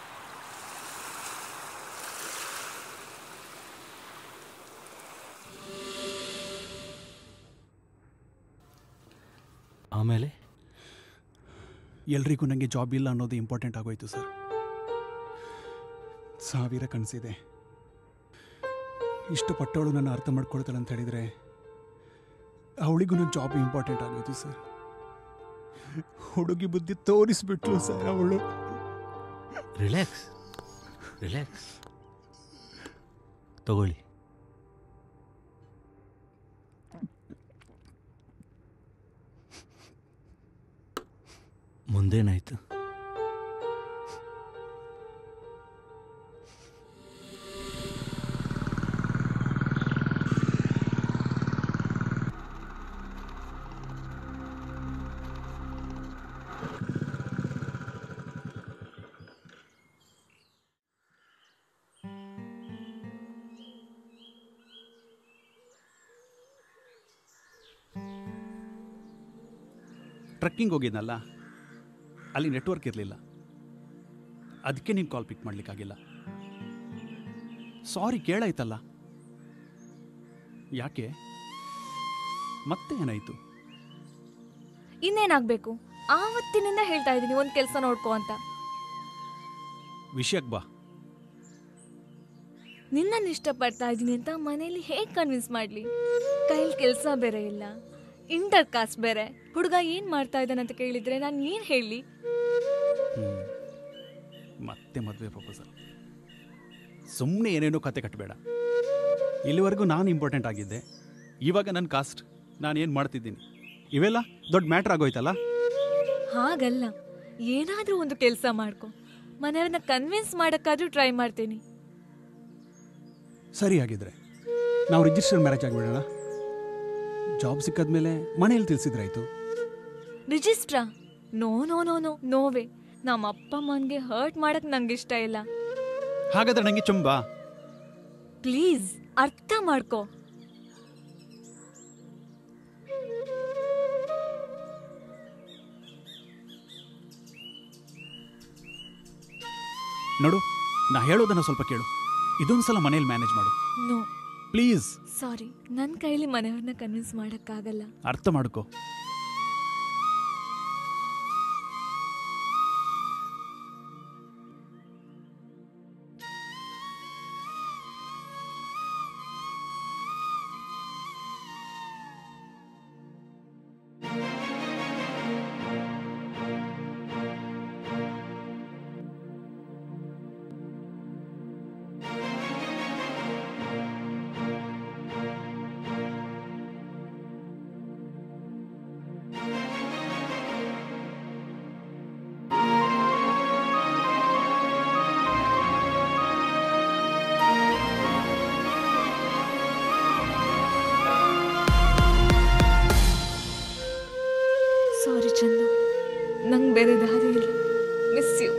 ಆಮೇಲೆ ಎಲ್ರಿಗೂ ನನಗೆ ಜಾಬ್ ಇಲ್ಲ ಅನ್ನೋದು ಇಂಪಾರ್ಟೆಂಟ್ ಆಗೋಯ್ತು ಸರ್ ಸಾವಿರ ಕನಸಿದೆ ಇಷ್ಟಪಟ್ಟವಳು ನನ್ನ ಅರ್ಥ ಮಾಡ್ಕೊಳ್ತಾಳೆ ಅಂತ ಹೇಳಿದರೆ ಅವಳಿಗೂ ನನ್ನ ಜಾಬ್ ಇಂಪಾರ್ಟೆಂಟ್ ಆಗೋಯ್ತು ಸರ್ ಹುಡುಗಿ ಬುದ್ಧಿ ತೋರಿಸ್ಬಿಟ್ಲು ಸರ್ ಅವಳು ರಿಲ್ಯಾಕ್ಸ್ ರಿಲ್ಯಾಕ್ಸ್ ತಗೊಳ್ಳಿ ಮುಂದೇನಾಯ್ತು ಟ್ರಕ್ಕಿಂಗ್ ಹೋಗಿದ್ನಲ್ಲ ಅಲ್ಲಿ ನೆಟ್ವರ್ಕ್ ಇರಲಿಲ್ಲ ಅದಕ್ಕೆ ನೀನು ಕಾಲ್ ಪಿಕ್ ಮಾಡಲಿಕ್ಕಾಗಿಲ್ಲ ಸಾರಿ ಕೇಳಾಯ್ತಲ್ಲ ಯಾಕೆ ಮತ್ತೆ ಏನಾಯಿತು ಇನ್ನೇನಾಗಬೇಕು ಆವತ್ತಿನಿಂದ ಹೇಳ್ತಾ ಇದ್ದೀನಿ ಒಂದು ಕೆಲಸ ನೋಡ್ಕೋ ಅಂತ ವಿಷಯಕ್ಕೆ ಬಾ ನಿನ್ನನ್ನು ಇಷ್ಟಪಡ್ತಾ ಇದ್ದೀನಿ ಅಂತ ಮನೇಲಿ ಹೇಗೆ ಕನ್ವಿನ್ಸ್ ಮಾಡಲಿ ಕೈಲಿ ಕೆಲಸ ಬೇರೆ ಇಲ್ಲ ಇಂಟರ್ ಕಾಸ್ಟ್ ಬೇರೆ ಹುಡುಗ ಏನು ಮಾಡ್ತಾ ಇದ್ದಾನೆ ಅಂತ ಕೇಳಿದ್ರೆ ನಾನು ಏನು ಹೇಳಿ ಮತ್ತೆ ಮದುವೆ ಪ್ರಪೋಸಲ್ ಸುಮ್ಮನೆ ಏನೇನೋ ಕತೆ ಕಟ್ಟಬೇಡ ಇಲ್ಲಿವರೆಗೂ ನಾನು ಇಂಪಾರ್ಟೆಂಟ್ ಆಗಿದ್ದೆ ಇವಾಗ ನನ್ನ ಕಾಸ್ಟ್ ನಾನು ಏನು ಮಾಡ್ತಿದ್ದೀನಿ ಇವೆಲ್ಲ ದೊಡ್ಡ ಮ್ಯಾಟ್ರ್ ಆಗೋಯ್ತಲ್ಲ ಹಾಗಲ್ಲ ಏನಾದರೂ ಒಂದು ಕೆಲಸ ಮಾಡ್ಕೊ ಮನೆಯವ್ರನ್ನ ಕನ್ವಿನ್ಸ್ ಮಾಡೋಕ್ಕಾದ್ರೂ ಟ್ರೈ ಮಾಡ್ತೀನಿ ಸರಿ ಆಗಿದ್ರೆ ನಾವು ರಿಜಿಸ್ಟರ್ ಮ್ಯಾರೇಜ್ ಆಗಿಬಿಡೋಣ ಜಾಬ್ ಸಿಕ್ಕಾದ್ಮೇಲೆ ಮನೇಲಿ ತಿಳಿಸಿದ್ರಾಯ್ತು ರಿಜಿಸ್ಟ್ರಾ no no no no no way ನಮ್ಮ ಅಪ್ಪ ಅಮ್ಮನಿಗೆ ಹರ್ಟ್ ಮಾಡಕ್ ನಂಗೆ ಇಷ್ಟ ಇಲ್ಲ ಹಾಗಾದ್ರೆ ನನಗೆ ಚುಂಬಾ ಪ್ಲೀಸ್ ಅರ್ಥ ಮಾಡ್ಕೋ ನೋಡು ನಾ ಹೇಳೋದನ್ನ ಸ್ವಲ್ಪ ಕೇಳು ಇದೊಂದು ಸಲ ಮನೇಲಿ ಮ್ಯಾನೇಜ್ ಮಾಡು ನೋ ಪ್ಲೀಸ್ ಸಾರಿ ನನ್ನ ಕೈಲಿ ಮನೆಯವ್ರನ್ನ ಕನ್ವಿನ್ಸ್ ಮಾಡೋಕ್ಕಾಗಲ್ಲ ಅರ್ಥ ಮಾಡ್ಕೋ ಸಾರಿ ಚಂದು ನಂಗೆ ಬೇರೆ ದಾರಿ ಇಲ್ಲ miss you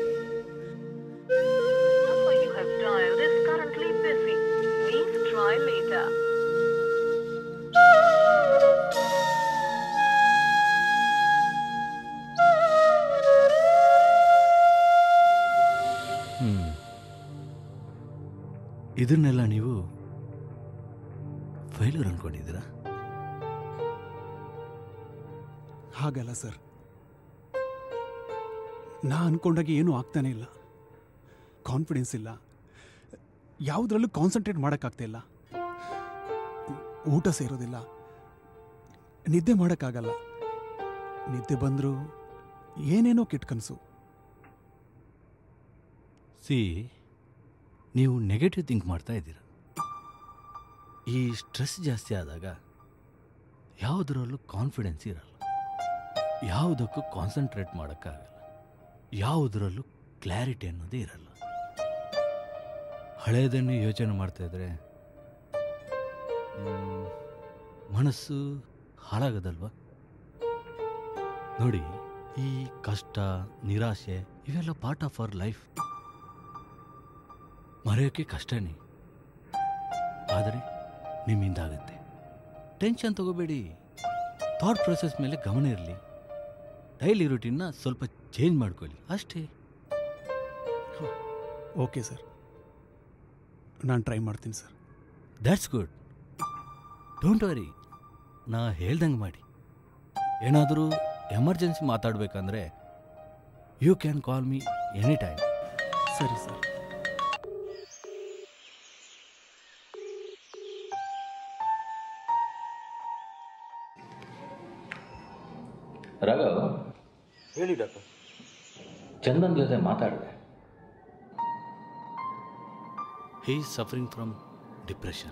number you have dialed is currently busy. Please try later. ಹ್ಮ್ ಇದನ್ನೆಲ್ಲ ನೀವು ಫೈಲೂರ್ ಅನ್ಕೊಂಡಿದ್ದೀರಾ ಹಾಗಲ್ಲ ಸರ್ ನಾ ಅನ್ಕೊಂಡಾಗ ಏನೂ ಆಗ್ತಾನೆ ಇಲ್ಲ ಕಾನ್ಫಿಡೆನ್ಸ್ ಇಲ್ಲ ಯಾವುದ್ರಲ್ಲೂ ಕಾನ್ಸಂಟ್ರೇಟ್ ಮಾಡೋಕ್ಕಾಗ್ತಾ ಇಲ್ಲ ಊಟ ಸೇರೋದಿಲ್ಲ ನಿದ್ದೆ ಮಾಡೋಕ್ಕಾಗಲ್ಲ ನಿದ್ದೆ ಬಂದರೂ ಏನೇನೋ ಕೆಟ್ಟ ಕನಸು ಸಿ ನೀವು ನೆಗೆಟಿವ್ ಥಿಂಕ್ ಮಾಡ್ತಾ ಇದ್ದೀರ ಈ ಸ್ಟ್ರೆಸ್ ಜಾಸ್ತಿ ಆದಾಗ ಯಾವುದರಲ್ಲೂ ಕಾನ್ಫಿಡೆನ್ಸ್ ಇರಲ್ಲ ಯಾವುದಕ್ಕೂ ಕಾನ್ಸಂಟ್ರೇಟ್ ಮಾಡೋಕ್ಕಾಗಲ್ಲ ಯಾವುದರಲ್ಲೂ ಕ್ಲಾರಿಟಿ ಅನ್ನೋದೇ ಇರಲ್ಲ ಹಳೆಯದನ್ನು ಯೋಚನೆ ಮಾಡ್ತಾ ಇದ್ರೆ ಮ್, ಮನಸ್ಸು ಹಾಳಾಗದಲ್ವಾ ನೋಡಿ ಈ ಕಷ್ಟ ನಿರಾಶೆ ಇವೆಲ್ಲ ಪಾರ್ಟ್ ಆಫ್ ಅವರ್ ಲೈಫ್ ಮರೆಯೋಕ್ಕೆ ಕಷ್ಟನೇ ಆದರೆ ನಿಮ್ಮಿಂದ ಆಗುತ್ತೆ ಟೆನ್ಷನ್ ತಗೋಬೇಡಿ ಥಾಟ್ ಪ್ರೊಸೆಸ್ ಮೇಲೆ ಗಮನ ಇರಲಿ ಡೈಲಿ ರುಟೀನ್ನ ಸ್ವಲ್ಪ ಚೇಂಜ್ ಮಾಡ್ಕೊಳ್ಳಿ ಅಷ್ಟೇ ಓಕೆ ಸರ್ ನಾನು ಟ್ರೈ ಮಾಡ್ತೀನಿ sir that's good don't worry ನಾ ಹೇಳ್ದಂಗೆ ಮಾಡಿ ಏನಾದರೂ ಎಮರ್ಜೆನ್ಸಿ ಮಾತಾಡಬೇಕಂದ್ರೆ you can call me any time ಸರಿ ಸರ್ ರಾಘವ್ ಹೇಳಿ ಡಾಕ್ಟರ್ ಚಂದನ್ ಜೊತೆ ಮಾತಾಡಿದೆ he is suffering from depression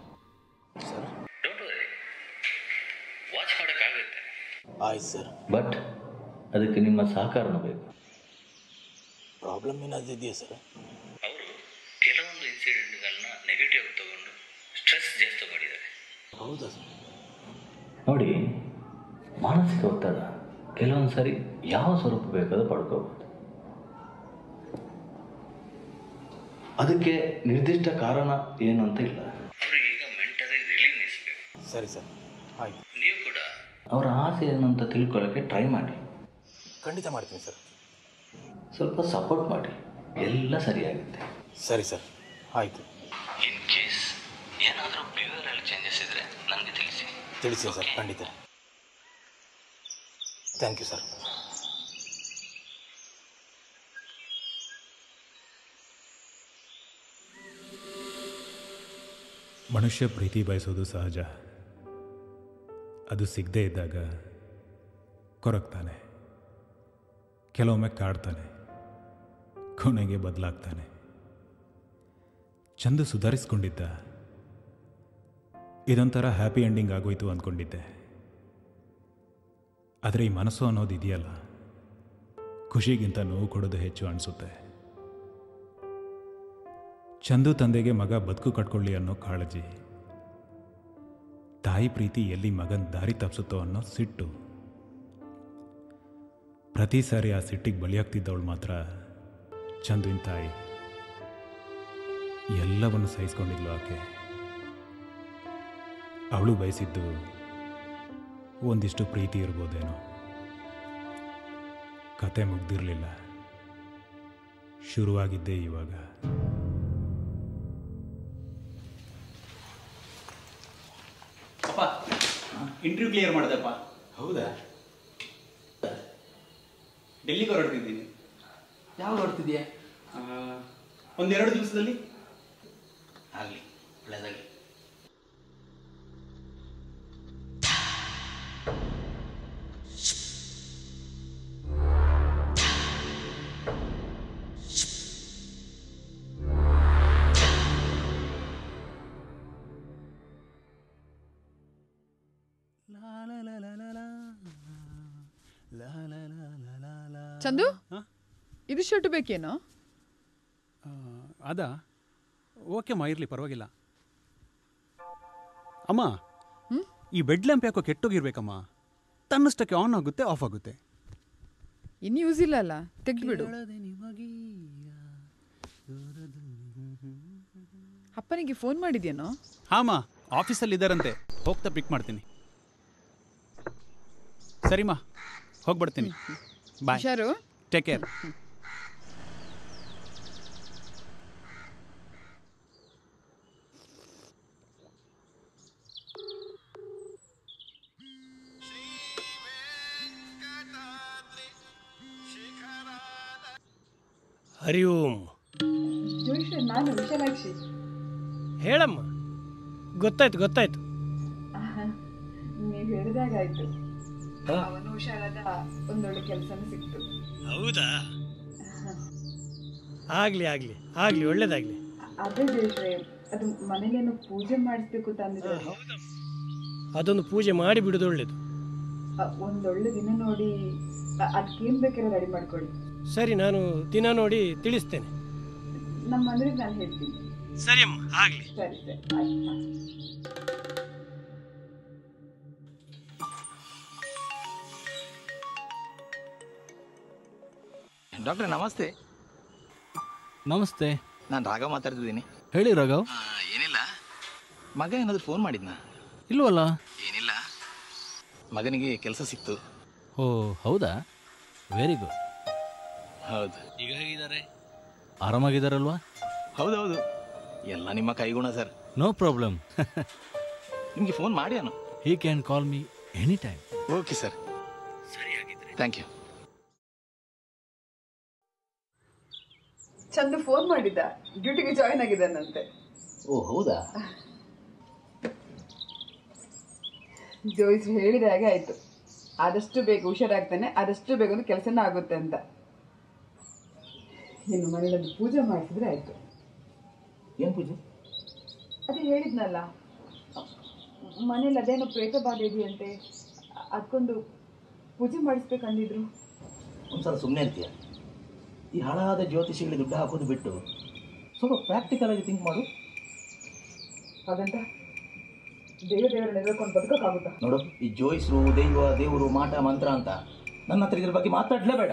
watch ಮಾಡೋಕ್ಕಾಗುತ್ತೆ ಆಯ್ತು ಸರ್ ಬಟ್ ಅದಕ್ಕೆ ನಿಮ್ಮ ಸಹಕಾರನೂ ಬೇಕು ಪ್ರಾಬ್ಲಮ್ ಏನಾದರೂ ಇದೆಯಾ ಸರ್ ಅವರು ಕೆಲವೊಂದು ಇನ್ಸಿಡೆಂಟ್ಗಳನ್ನ ನೆಗೆಟಿವ್ ತಗೊಂಡು ಸ್ಟ್ರೆಸ್ ಜಾಸ್ತಿ ಮಾಡಿದ್ದಾರೆ ಹೌದಾ ಸರ್ ನೋಡಿ ಮಾನಸಿಕ ಒತ್ತಡ ಕೆಲವೊಂದು ಸರಿ ಯಾವ ಸ್ವರೂಪ ಬೇಕಾದ್ರೂ ಪಡ್ಕೋಬಹುದು ಅದಕ್ಕೆ ನಿರ್ದಿಷ್ಟ ಕಾರಣ ಏನು ಅಂತ ಇಲ್ಲ ಅವರಿಗೆ ಈಗ ಮೆಂಟಲಿ ರಿಲೀವ್ನೆಸ್ ಬೇಕು ಸರಿ ಸರ್ ಆಯ್ತು ನೀವು ಕೂಡ ಅವರ ಆಸೆ ಏನು ಅಂತ ತಿಳ್ಕೊಳ್ಳೋಕ್ಕೆ ಟ್ರೈ ಮಾಡಿ ಖಂಡಿತ ಮಾಡ್ತೀನಿ ಸರ್ ಸ್ವಲ್ಪ ಸಪೋರ್ಟ್ ಮಾಡಿ ಎಲ್ಲ ಸರಿಯಾಗುತ್ತೆ ಸರಿ ಸರ್ ಆಯಿತು ಇನ್ ಕೇಸ್ ಏನಾದರೂ ಬಿಹೇವಿಯರಲ್ ಚೇಂಜಸ್ ಇದ್ರೆ ನನಗೆ ತಿಳಿಸಿ ತಿಳಿಸಿ ಸರ್ ಖಂಡಿತ ಥ್ಯಾಂಕ್ ಯು ಸರ್ ಮನುಷ್ಯ ಪ್ರೀತಿ ಬಯಸೋದು ಸಹಜ ಅದು ಸಿಗದೇ ಇದ್ದಾಗ ಕೊರಗ್ತಾನೆ ಕೆಲವೊಮ್ಮೆ ಕಾಡ್ತಾನೆ ಕೊನೆಗೆ ಬದಲಾಗ್ತಾನೆ ಚಂದು ಸುಧಾರಿಸ್ಕೊಂಡಿದ್ದ ಇದೊಂಥರ ಹ್ಯಾಪಿ ಎಂಡಿಂಗ್ ಆಗೋಯ್ತು ಅಂದ್ಕೊಂಡಿದ್ದೆ ಆದರೆ ಈ ಮನಸ್ಸು ಅನ್ನೋದು ಇದೆಯಲ್ಲ ಖುಷಿಗಿಂತ ನೋವು ಕೊಡೋದು ಹೆಚ್ಚು ಅನಿಸುತ್ತೆ ಚಂದು ತಂದೆಗೆ ಮಗ ಬದುಕು ಕಟ್ಕೊಳ್ಳಿ ಅನ್ನೋ ಕಾಳಜಿ ತಾಯಿ ಪ್ರೀತಿ ಎಲ್ಲಿ ಮಗನ ದಾರಿ ತಪ್ಪಿಸುತ್ತೋ ಅನ್ನೋ ಸಿಟ್ಟು ಪ್ರತಿ ಸಾರಿ ಆ ಸಿಟ್ಟಿಗೆ ಬಲಿಯಾಗ್ತಿದ್ದವಳು ಮಾತ್ರ ಚಂದುವಿನ ತಾಯಿ ಎಲ್ಲವನ್ನು ಸಹಿಸ್ಕೊಂಡಿದ್ಲು ಆಕೆ ಅವಳು ಬಯಸಿದ್ದು ಒಂದಿಷ್ಟು ಪ್ರೀತಿ ಇರ್ಬೋದೇನೋ ಕತೆ ಮುಗ್ದಿರಲಿಲ್ಲ ಶುರುವಾಗಿದ್ದೇ ಇವಾಗ ಅಪ್ಪ ಇಂಟರ್ವ್ಯೂ ಕ್ಲಿಯರ್ ಮಾಡಿದೆಪ್ಪ ಹೌದಾ ಡೆಲ್ಲಿಗೆ ಹೊರಡ್ತಿದ್ದೀನಿ ಯಾವಾಗ ಹೊರಡ್ತಿದ್ಯಾ ಒಂದೆರಡು ದಿವಸದಲ್ಲಿ ಆಗಲಿ ಒಳ್ಳೆಯದಾಗಲಿ ಚಂದು ಇದು ಶರ್ಟ್ ಬೇಕೇನೋ ಅದ ಓಕೆಮ್ಮ ಇರಲಿ ಪರವಾಗಿಲ್ಲ ಅಮ್ಮ ಈ ಬೆಡ್ ಲ್ಯಾಂಪ್ ಯಾಕೋ ಕೆಟ್ಟೋಗಿರ್ಬೇಕಮ್ಮ ತನ್ನಷ್ಟಕ್ಕೆ ಆನ್ ಆಗುತ್ತೆ ಆಫ್ ಆಗುತ್ತೆ ಇನ್ನು ಯೂಸ್ ಇಲ್ಲ ಅಲ್ಲ ತೆಗ್ದ್ಬಿಡು ಅಪ್ಪನಿಗೆ ಫೋನ್ ಮಾಡಿದ್ಯೇನೋ ಹಾಮ ಆಫೀಸಲ್ಲಿ ಇದ್ದಾರಂತೆ ಹೋಗ್ತಾ ಪಿಕ್ ಮಾಡ್ತೀನಿ ಸರಿಮಾ ಹೋಗ್ಬಿಡ್ತೀನಿ ಬಾಯ್ ಹುಷಾರು ಟೇಕ್ ಕೇರ್ ಹರಿ ಓಂ ಜೋಯಿಶ್ವರ್ ನಾನು ವಿಶಾಲಾಕ್ಷಿ ಹೇಳಮ್ಮ ಗೊತ್ತಾಯ್ತು ಗೊತ್ತಾಯ್ತು ನೀವು ಹೇಳಿದಾಗಾಯ್ತು ಅವನು ಹುಷಾರಾದ ಒಂದೊಳ್ಳೆ ಕೆಲಸನೂ ಸಿಕ್ತು ಹೌದಾ ಆಗ್ಲಿ ಆಗ್ಲಿ ಆಗ್ಲಿ ಒಳ್ಳೇದಾಗ್ಲಿ ಅದೇ ಜೋಯಿಶ್ವರೇ ಅದು ಮನೇಲೇನೋ ಪೂಜೆ ಮಾಡಿಸ್ಬೇಕು ತಂದಿದ್ರೆ ಅದೊಂದು ಪೂಜೆ ಮಾಡಿ ಬಿಡೋದು ಒಳ್ಳೇದು ಒಂದೊಳ್ಳೆ ದಿನ ನೋಡಿ ಅ- ಅದಕ್ಕೇನ್ ಬೇಕಾದ್ರೆ ರೆಡಿ ಮಾಡ್ಕೊಳ್ಳಿ ಸರಿ ನಾನು ದಿನ ನೋಡಿ ತಿಳಿಸ್ತೇನೆ ನಮ್ಮ ಮನೆಗೆ ನಾನು ಹೇಳ್ತೀನಿ ಸರಿ ಅಮ್ಮ ಆಗ್ಲಿ ಸರಿ ಸರಿ ಆಯ್ತು ಹಾ. ಡಾಕ್ಟ್ರೆ ನಮಸ್ತೆ ನಮಸ್ತೆ ನಾನು ರಾಘವ್ ಮಾತಾಡ್ತಿದ್ದೀನಿ ಹೇಳಿ ರಾಘವ್ ಆ, ಏನಿಲ್ಲ ಮಗ ಏನಾದರೂ ಫೋನ್ ಮಾಡಿದ್ನಾ ಇಲ್ವಲ್ಲ ಏನಿಲ್ಲ ಮಗನಿಗೆ ಕೆಲಸ ಸಿಕ್ತು ಓ ಹೌದಾ ವೆರಿ ಗುಡ್ ಹೌದು ಈಗ ಹೇಗಿದ್ದಾರೆ ಆರಾಮಾಗಿದ್ದಾರಲ್ವಾ ಹೌದೌದು ಎಲ್ಲ ನಿಮ್ಮ ಕೈಗುಣ ಸರ್ ನೋ ಪ್ರಾಬ್ಲಮ್ ನಿಮಗೆ ಫೋನ್ ಮಾಡ್ಯಾನು he can call me any time okay sir ಸರಿಯಾಗಿದ್ರೆ ಥ್ಯಾಂಕ್ ಯು ಚಂದು ಫೋನ್ ಮಾಡಿದ್ದ ಡ್ಯೂಟಿಗೆ ಜಾಯ್ನ್ ಆಗಿದ್ದಾನಂತೆ ಓ ಹೌದಾ ಜೋಯಿಸ್ ಹೇಳಿದ ಹಾಗೆ ಆಯ್ತು ಆದಷ್ಟು ಬೇಗ ಹುಷಾರಾಗ್ತಾನೆ ಆದಷ್ಟು ಬೇಗ ಒಂದು ಕೆಲಸನ ಆಗುತ್ತೆ ಅಂತ ಇನ್ನು ಮನೇಲಿ ಪೂಜೆ ಮಾಡಿಸಿದ್ರೆ ಆಯ್ತು ಏನು ಪೂಜೆ ಅದೇ ಹೇಳಿದ್ನಲ್ಲ ಮನೇಲಿ ಅದೇನೋ ಪ್ರೇತ ಬಾಧೆ ಇದೆಯಂತೆ ಅದಕ್ಕೊಂದು ಪೂಜೆ ಮಾಡಿಸ್ಬೇಕಂದಿದ್ರು ಒಂದ್ಸಲ ಸುಮ್ಮನೆ ಇರ್ತೀಯ ಈ ಹಳಾದ ಜ್ಯೋತಿಷಿಗಳಿಗೆ ದುಡ್ಡು ಹಾಕೋದು ಬಿಟ್ಟು ಸ್ವಲ್ಪ ಪ್ರಾಕ್ಟಿಕಲ್ ಆಗಿ ಥಿಂಕ್ ಮಾಡು ಹಾಗಂತ ದೇವ ದೇವರ ನೆರವೇರ್ಕೊಂಡು ಬದುಕೋಕ್ಕಾಗುತ್ತಾ ನೋಡು ಈ ಜೋಯಿಸ್ರು ದೈವ ದೇವರು ಮಾಟ ಮಂತ್ರ ಅಂತ ನನ್ನ ಹತ್ರ ಇದ್ರ ಬಗ್ಗೆ ಮಾತಾಡ್ಲೇಬೇಡ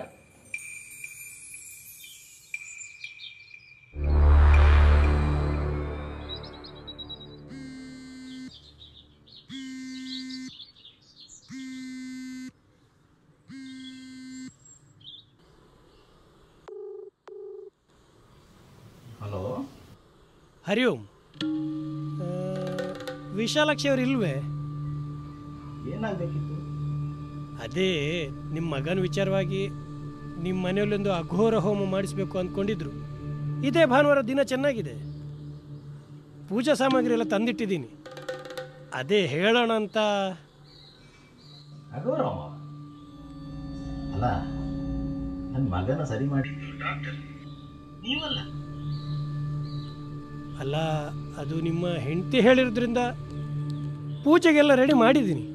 ಹಲೋ ಹರಿ ಓಂ ಆ, ವಿಶಾಲಾಕ್ಷಿ ಅವರು ಇಲ್ವೇ ಏನಾಗಬೇಕಿತ್ತು ಅದೇ ನಿಮ್ಮ ಮಗನ ವಿಚಾರವಾಗಿ ನಿಮ್ಮ ಮನೆಯಲ್ಲೊಂದು ಅಘೋರ ಹೋಮ ಮಾಡಿಸ್ಬೇಕು ಅಂದ್ಕೊಂಡಿದ್ರು ಇದೇ ಭಾನುವಾರ ದಿನ ಚೆನ್ನಾಗಿದೆ ಪೂಜಾ ಸಾಮಗ್ರಿ ಎಲ್ಲ ತಂದಿಟ್ಟಿದ್ದೀನಿ ಅದೇ ಹೇಳೋಣ ಅಂತ ಅಗೌರವ ಅಲ್ಲ ನನ್ನ ಮಗನ ಸರಿ ಮಾಡಿ ಡಾಕ್ಟರ್ ನೀವಲ್ಲ ಅಲ್ಲ ಅದು ನಿಮ್ಮ ಹೆಂಡತಿ ಹೇಳಿರೋದ್ರಿಂದ ಪೂಜೆಗೆಲ್ಲ ರೆಡಿ ಮಾಡಿದ್ದೀನಿ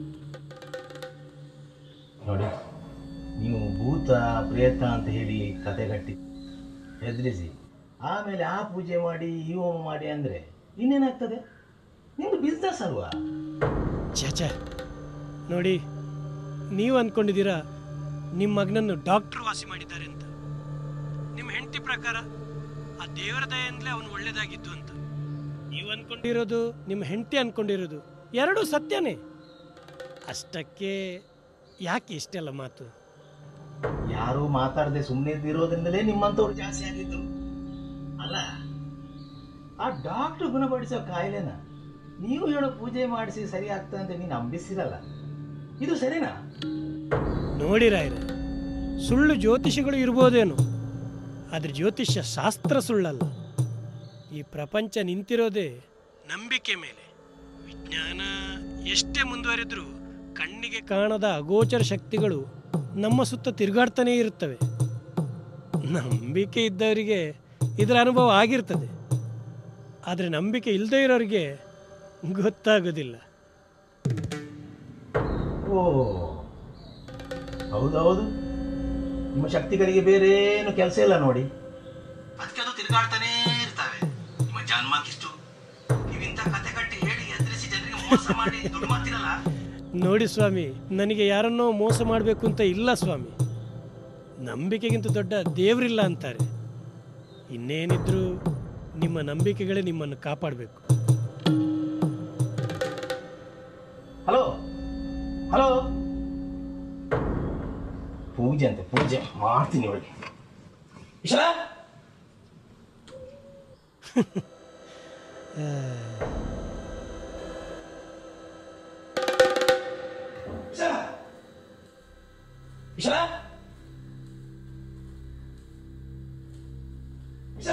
ನೋಡಿ ನೀವು ಭೂತ ಪ್ರೇತ ಅಂತ ಹೇಳಿ ಕತೆ ಕಟ್ಟಿ ಹೆದರಿಸಿ ಆಮೇಲೆ ಆ ಪೂಜೆ ಮಾಡಿ ಈ ಹೋಮ ಮಾಡಿ ಅಂದರೆ ಇನ್ನೇನಾಗ್ತದೆ ನಿಮ್ದು ಬಿಸ್ನೆಸ್ ಅಲ್ವಾ ಛೇ ನೋಡಿ ನೀವು ಅಂದ್ಕೊಂಡಿದ್ದೀರಾ ನಿಮ್ಮ ಮಗನನ್ನು ಡಾಕ್ಟರ್ ವಾಸಿ ಮಾಡಿದ್ದಾರೆ ಅಂತ ನಿಮ್ಮ ಹೆಂಡತಿ ಪ್ರಕಾರ ಆ ದೇವರ ದಯೆಯಿಂದಲೇ ಅವನು ಒಳ್ಳೇದಾಗಿದ್ದು ಅಂತ ನೀವು ಅಂದ್ಕೊಂಡಿರೋದು ನಿಮ್ಮ ಹೆಂಡತಿ ಅಂದ್ಕೊಂಡಿರೋದು ಎರಡೂ ಸತ್ಯನೇ ಅಷ್ಟಕ್ಕೆ ಯಾಕೆ ಇಷ್ಟೆಲ್ಲ ಮಾತು ಯಾರೂ ಮಾತಾಡದೆ ಸುಮ್ಮನೆ ಇರೋದ್ರಿಂದಲೇ ನಿಮ್ಮಂಥವ್ರು ಜಾಸ್ತಿ ಆಗಿದ್ದು ಅಲ್ಲ ಆ ಡಾಕ್ಟರ್ ಗುಣಪಡಿಸೋ ಕಾಯಿಲೆನ ನೀವು ಹೇಳೋ ಪೂಜೆ ಮಾಡಿಸಿ ಸರಿ ಆಗ್ತದೆ ಅಂತ ನೀನು ನಂಬಿಸಿರಲ್ಲ ಇದು ಸರಿನಾ ನೋಡಿ ರಾಯರೇ ಸುಳ್ಳು ಜ್ಯೋತಿಷಿಗಳು ಇರ್ಬೋದೇನು ಆದರೆ ಜ್ಯೋತಿಷ್ಯ ಶಾಸ್ತ್ರ ಸುಳ್ಳಲ್ಲ ಈ ಪ್ರಪಂಚ ನಿಂತಿರೋದೇ ನಂಬಿಕೆ ಮೇಲೆ ವಿಜ್ಞಾನ ಎಷ್ಟೇ ಮುಂದುವರೆದ್ರೂ ಕಣ್ಣಿಗೆ ಕಾಣದ ಅಗೋಚರ ಶಕ್ತಿಗಳು ನಮ್ಮ ಸುತ್ತ ತಿರುಗಾಡ್ತಾನೇ ಇರುತ್ತವೆ ನಂಬಿಕೆ ಇದ್ದವರಿಗೆ ಇದರ ಅನುಭವ ಆಗಿರ್ತದೆ ಆದರೆ ನಂಬಿಕೆ ಇಲ್ಲದೇ ಇರೋರಿಗೆ ಗೊತ್ತಾಗೋದಿಲ್ಲ ಓ ಹೌದೌದು ನಿಮ್ಮ ಶಕ್ತಿಗಳಿಗೆ ಬೇರೆ ಏನು ಕೆಲಸ ಇಲ್ಲ ನೋಡಿ ಅದಕ್ಕೆ ಅದು ತಿರುಗಾಡ್ತಾನೇ ಇರ್ತವೆ ನಿಮ್ಮ ಜನ್ಮಕ್ಕಿಷ್ಟು ನೀವಿಂತ ಕತೆ ಕಟ್ಟಿ ಹೇಳಿ ಎದುರಿಸಿ ಜನರಿಗೆ ಮೋಸ ಮಾಡಿ ದುಡ್ಡು ಮಾಡ್ತೀರಲ್ಲ ನೋಡಿ ಸ್ವಾಮಿ ನನಗೆ ಯಾರನ್ನೋ ಮೋಸ ಮಾಡಬೇಕು ಅಂತ ಇಲ್ಲ ಸ್ವಾಮಿ ನಂಬಿಕೆಗಿಂತ ದೊಡ್ಡ ದೇವರಿಲ್ಲ ಅಂತಾರೆ ಇನ್ನೇನಿದ್ರು ನಿಮ್ಮ ನಂಬಿಕೆಗಳೇ ನಿಮ್ಮನ್ನು ಕಾಪಾಡಬೇಕು ಹಲೋ ಹಲೋ ಪೂಜೆ ಅಂತೆ ಪೂಜೆ ಮಾಡ್ತೀನಿ ಒಳಗೆ ಇಶಾ ಇಶಾ ಇಶಾ ಇಶಾ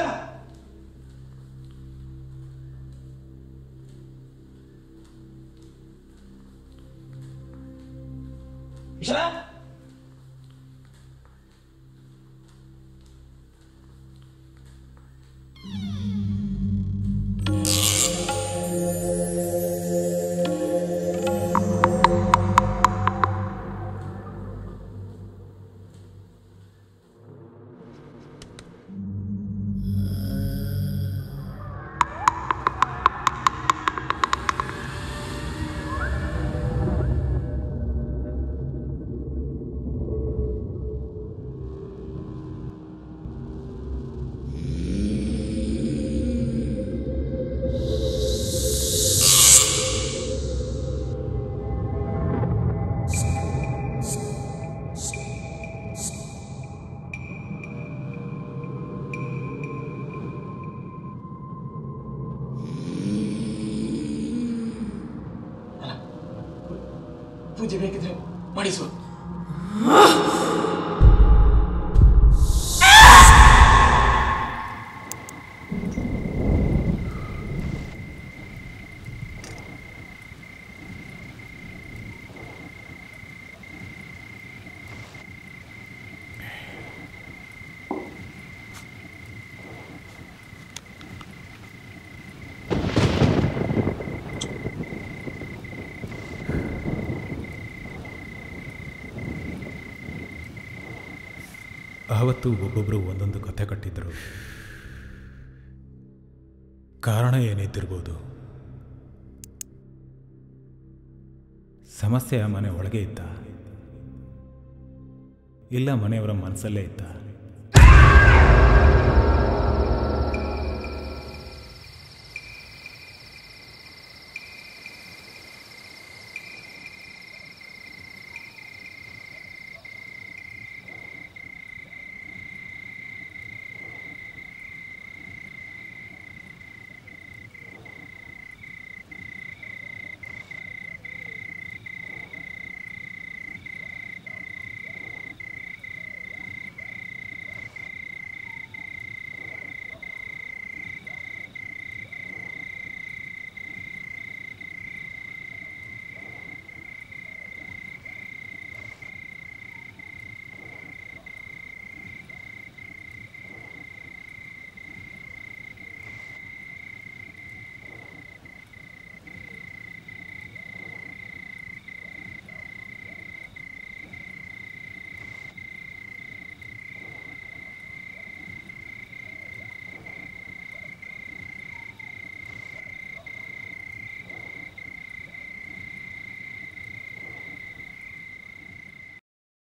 ಇಶಾ ಪೂಜೆ ಬೇಕಿದ್ರೆ ಮಾಡಿಸುವ ಆವತ್ತು ಒಬ್ಬೊಬ್ಬರು ಒಂದೊಂದು ಕಥೆ ಕಟ್ಟಿದ್ರು ಕಾರಣ ಏನಿದ್ದಿರ್ಬೋದು ಸಮಸ್ಯೆ ಆ ಮನೆ ಒಳಗೆ ಇದ್ದ ಇಲ್ಲ ಮನೆಯವರ ಮನಸ್ಸಲ್ಲೇ ಇದ್ದ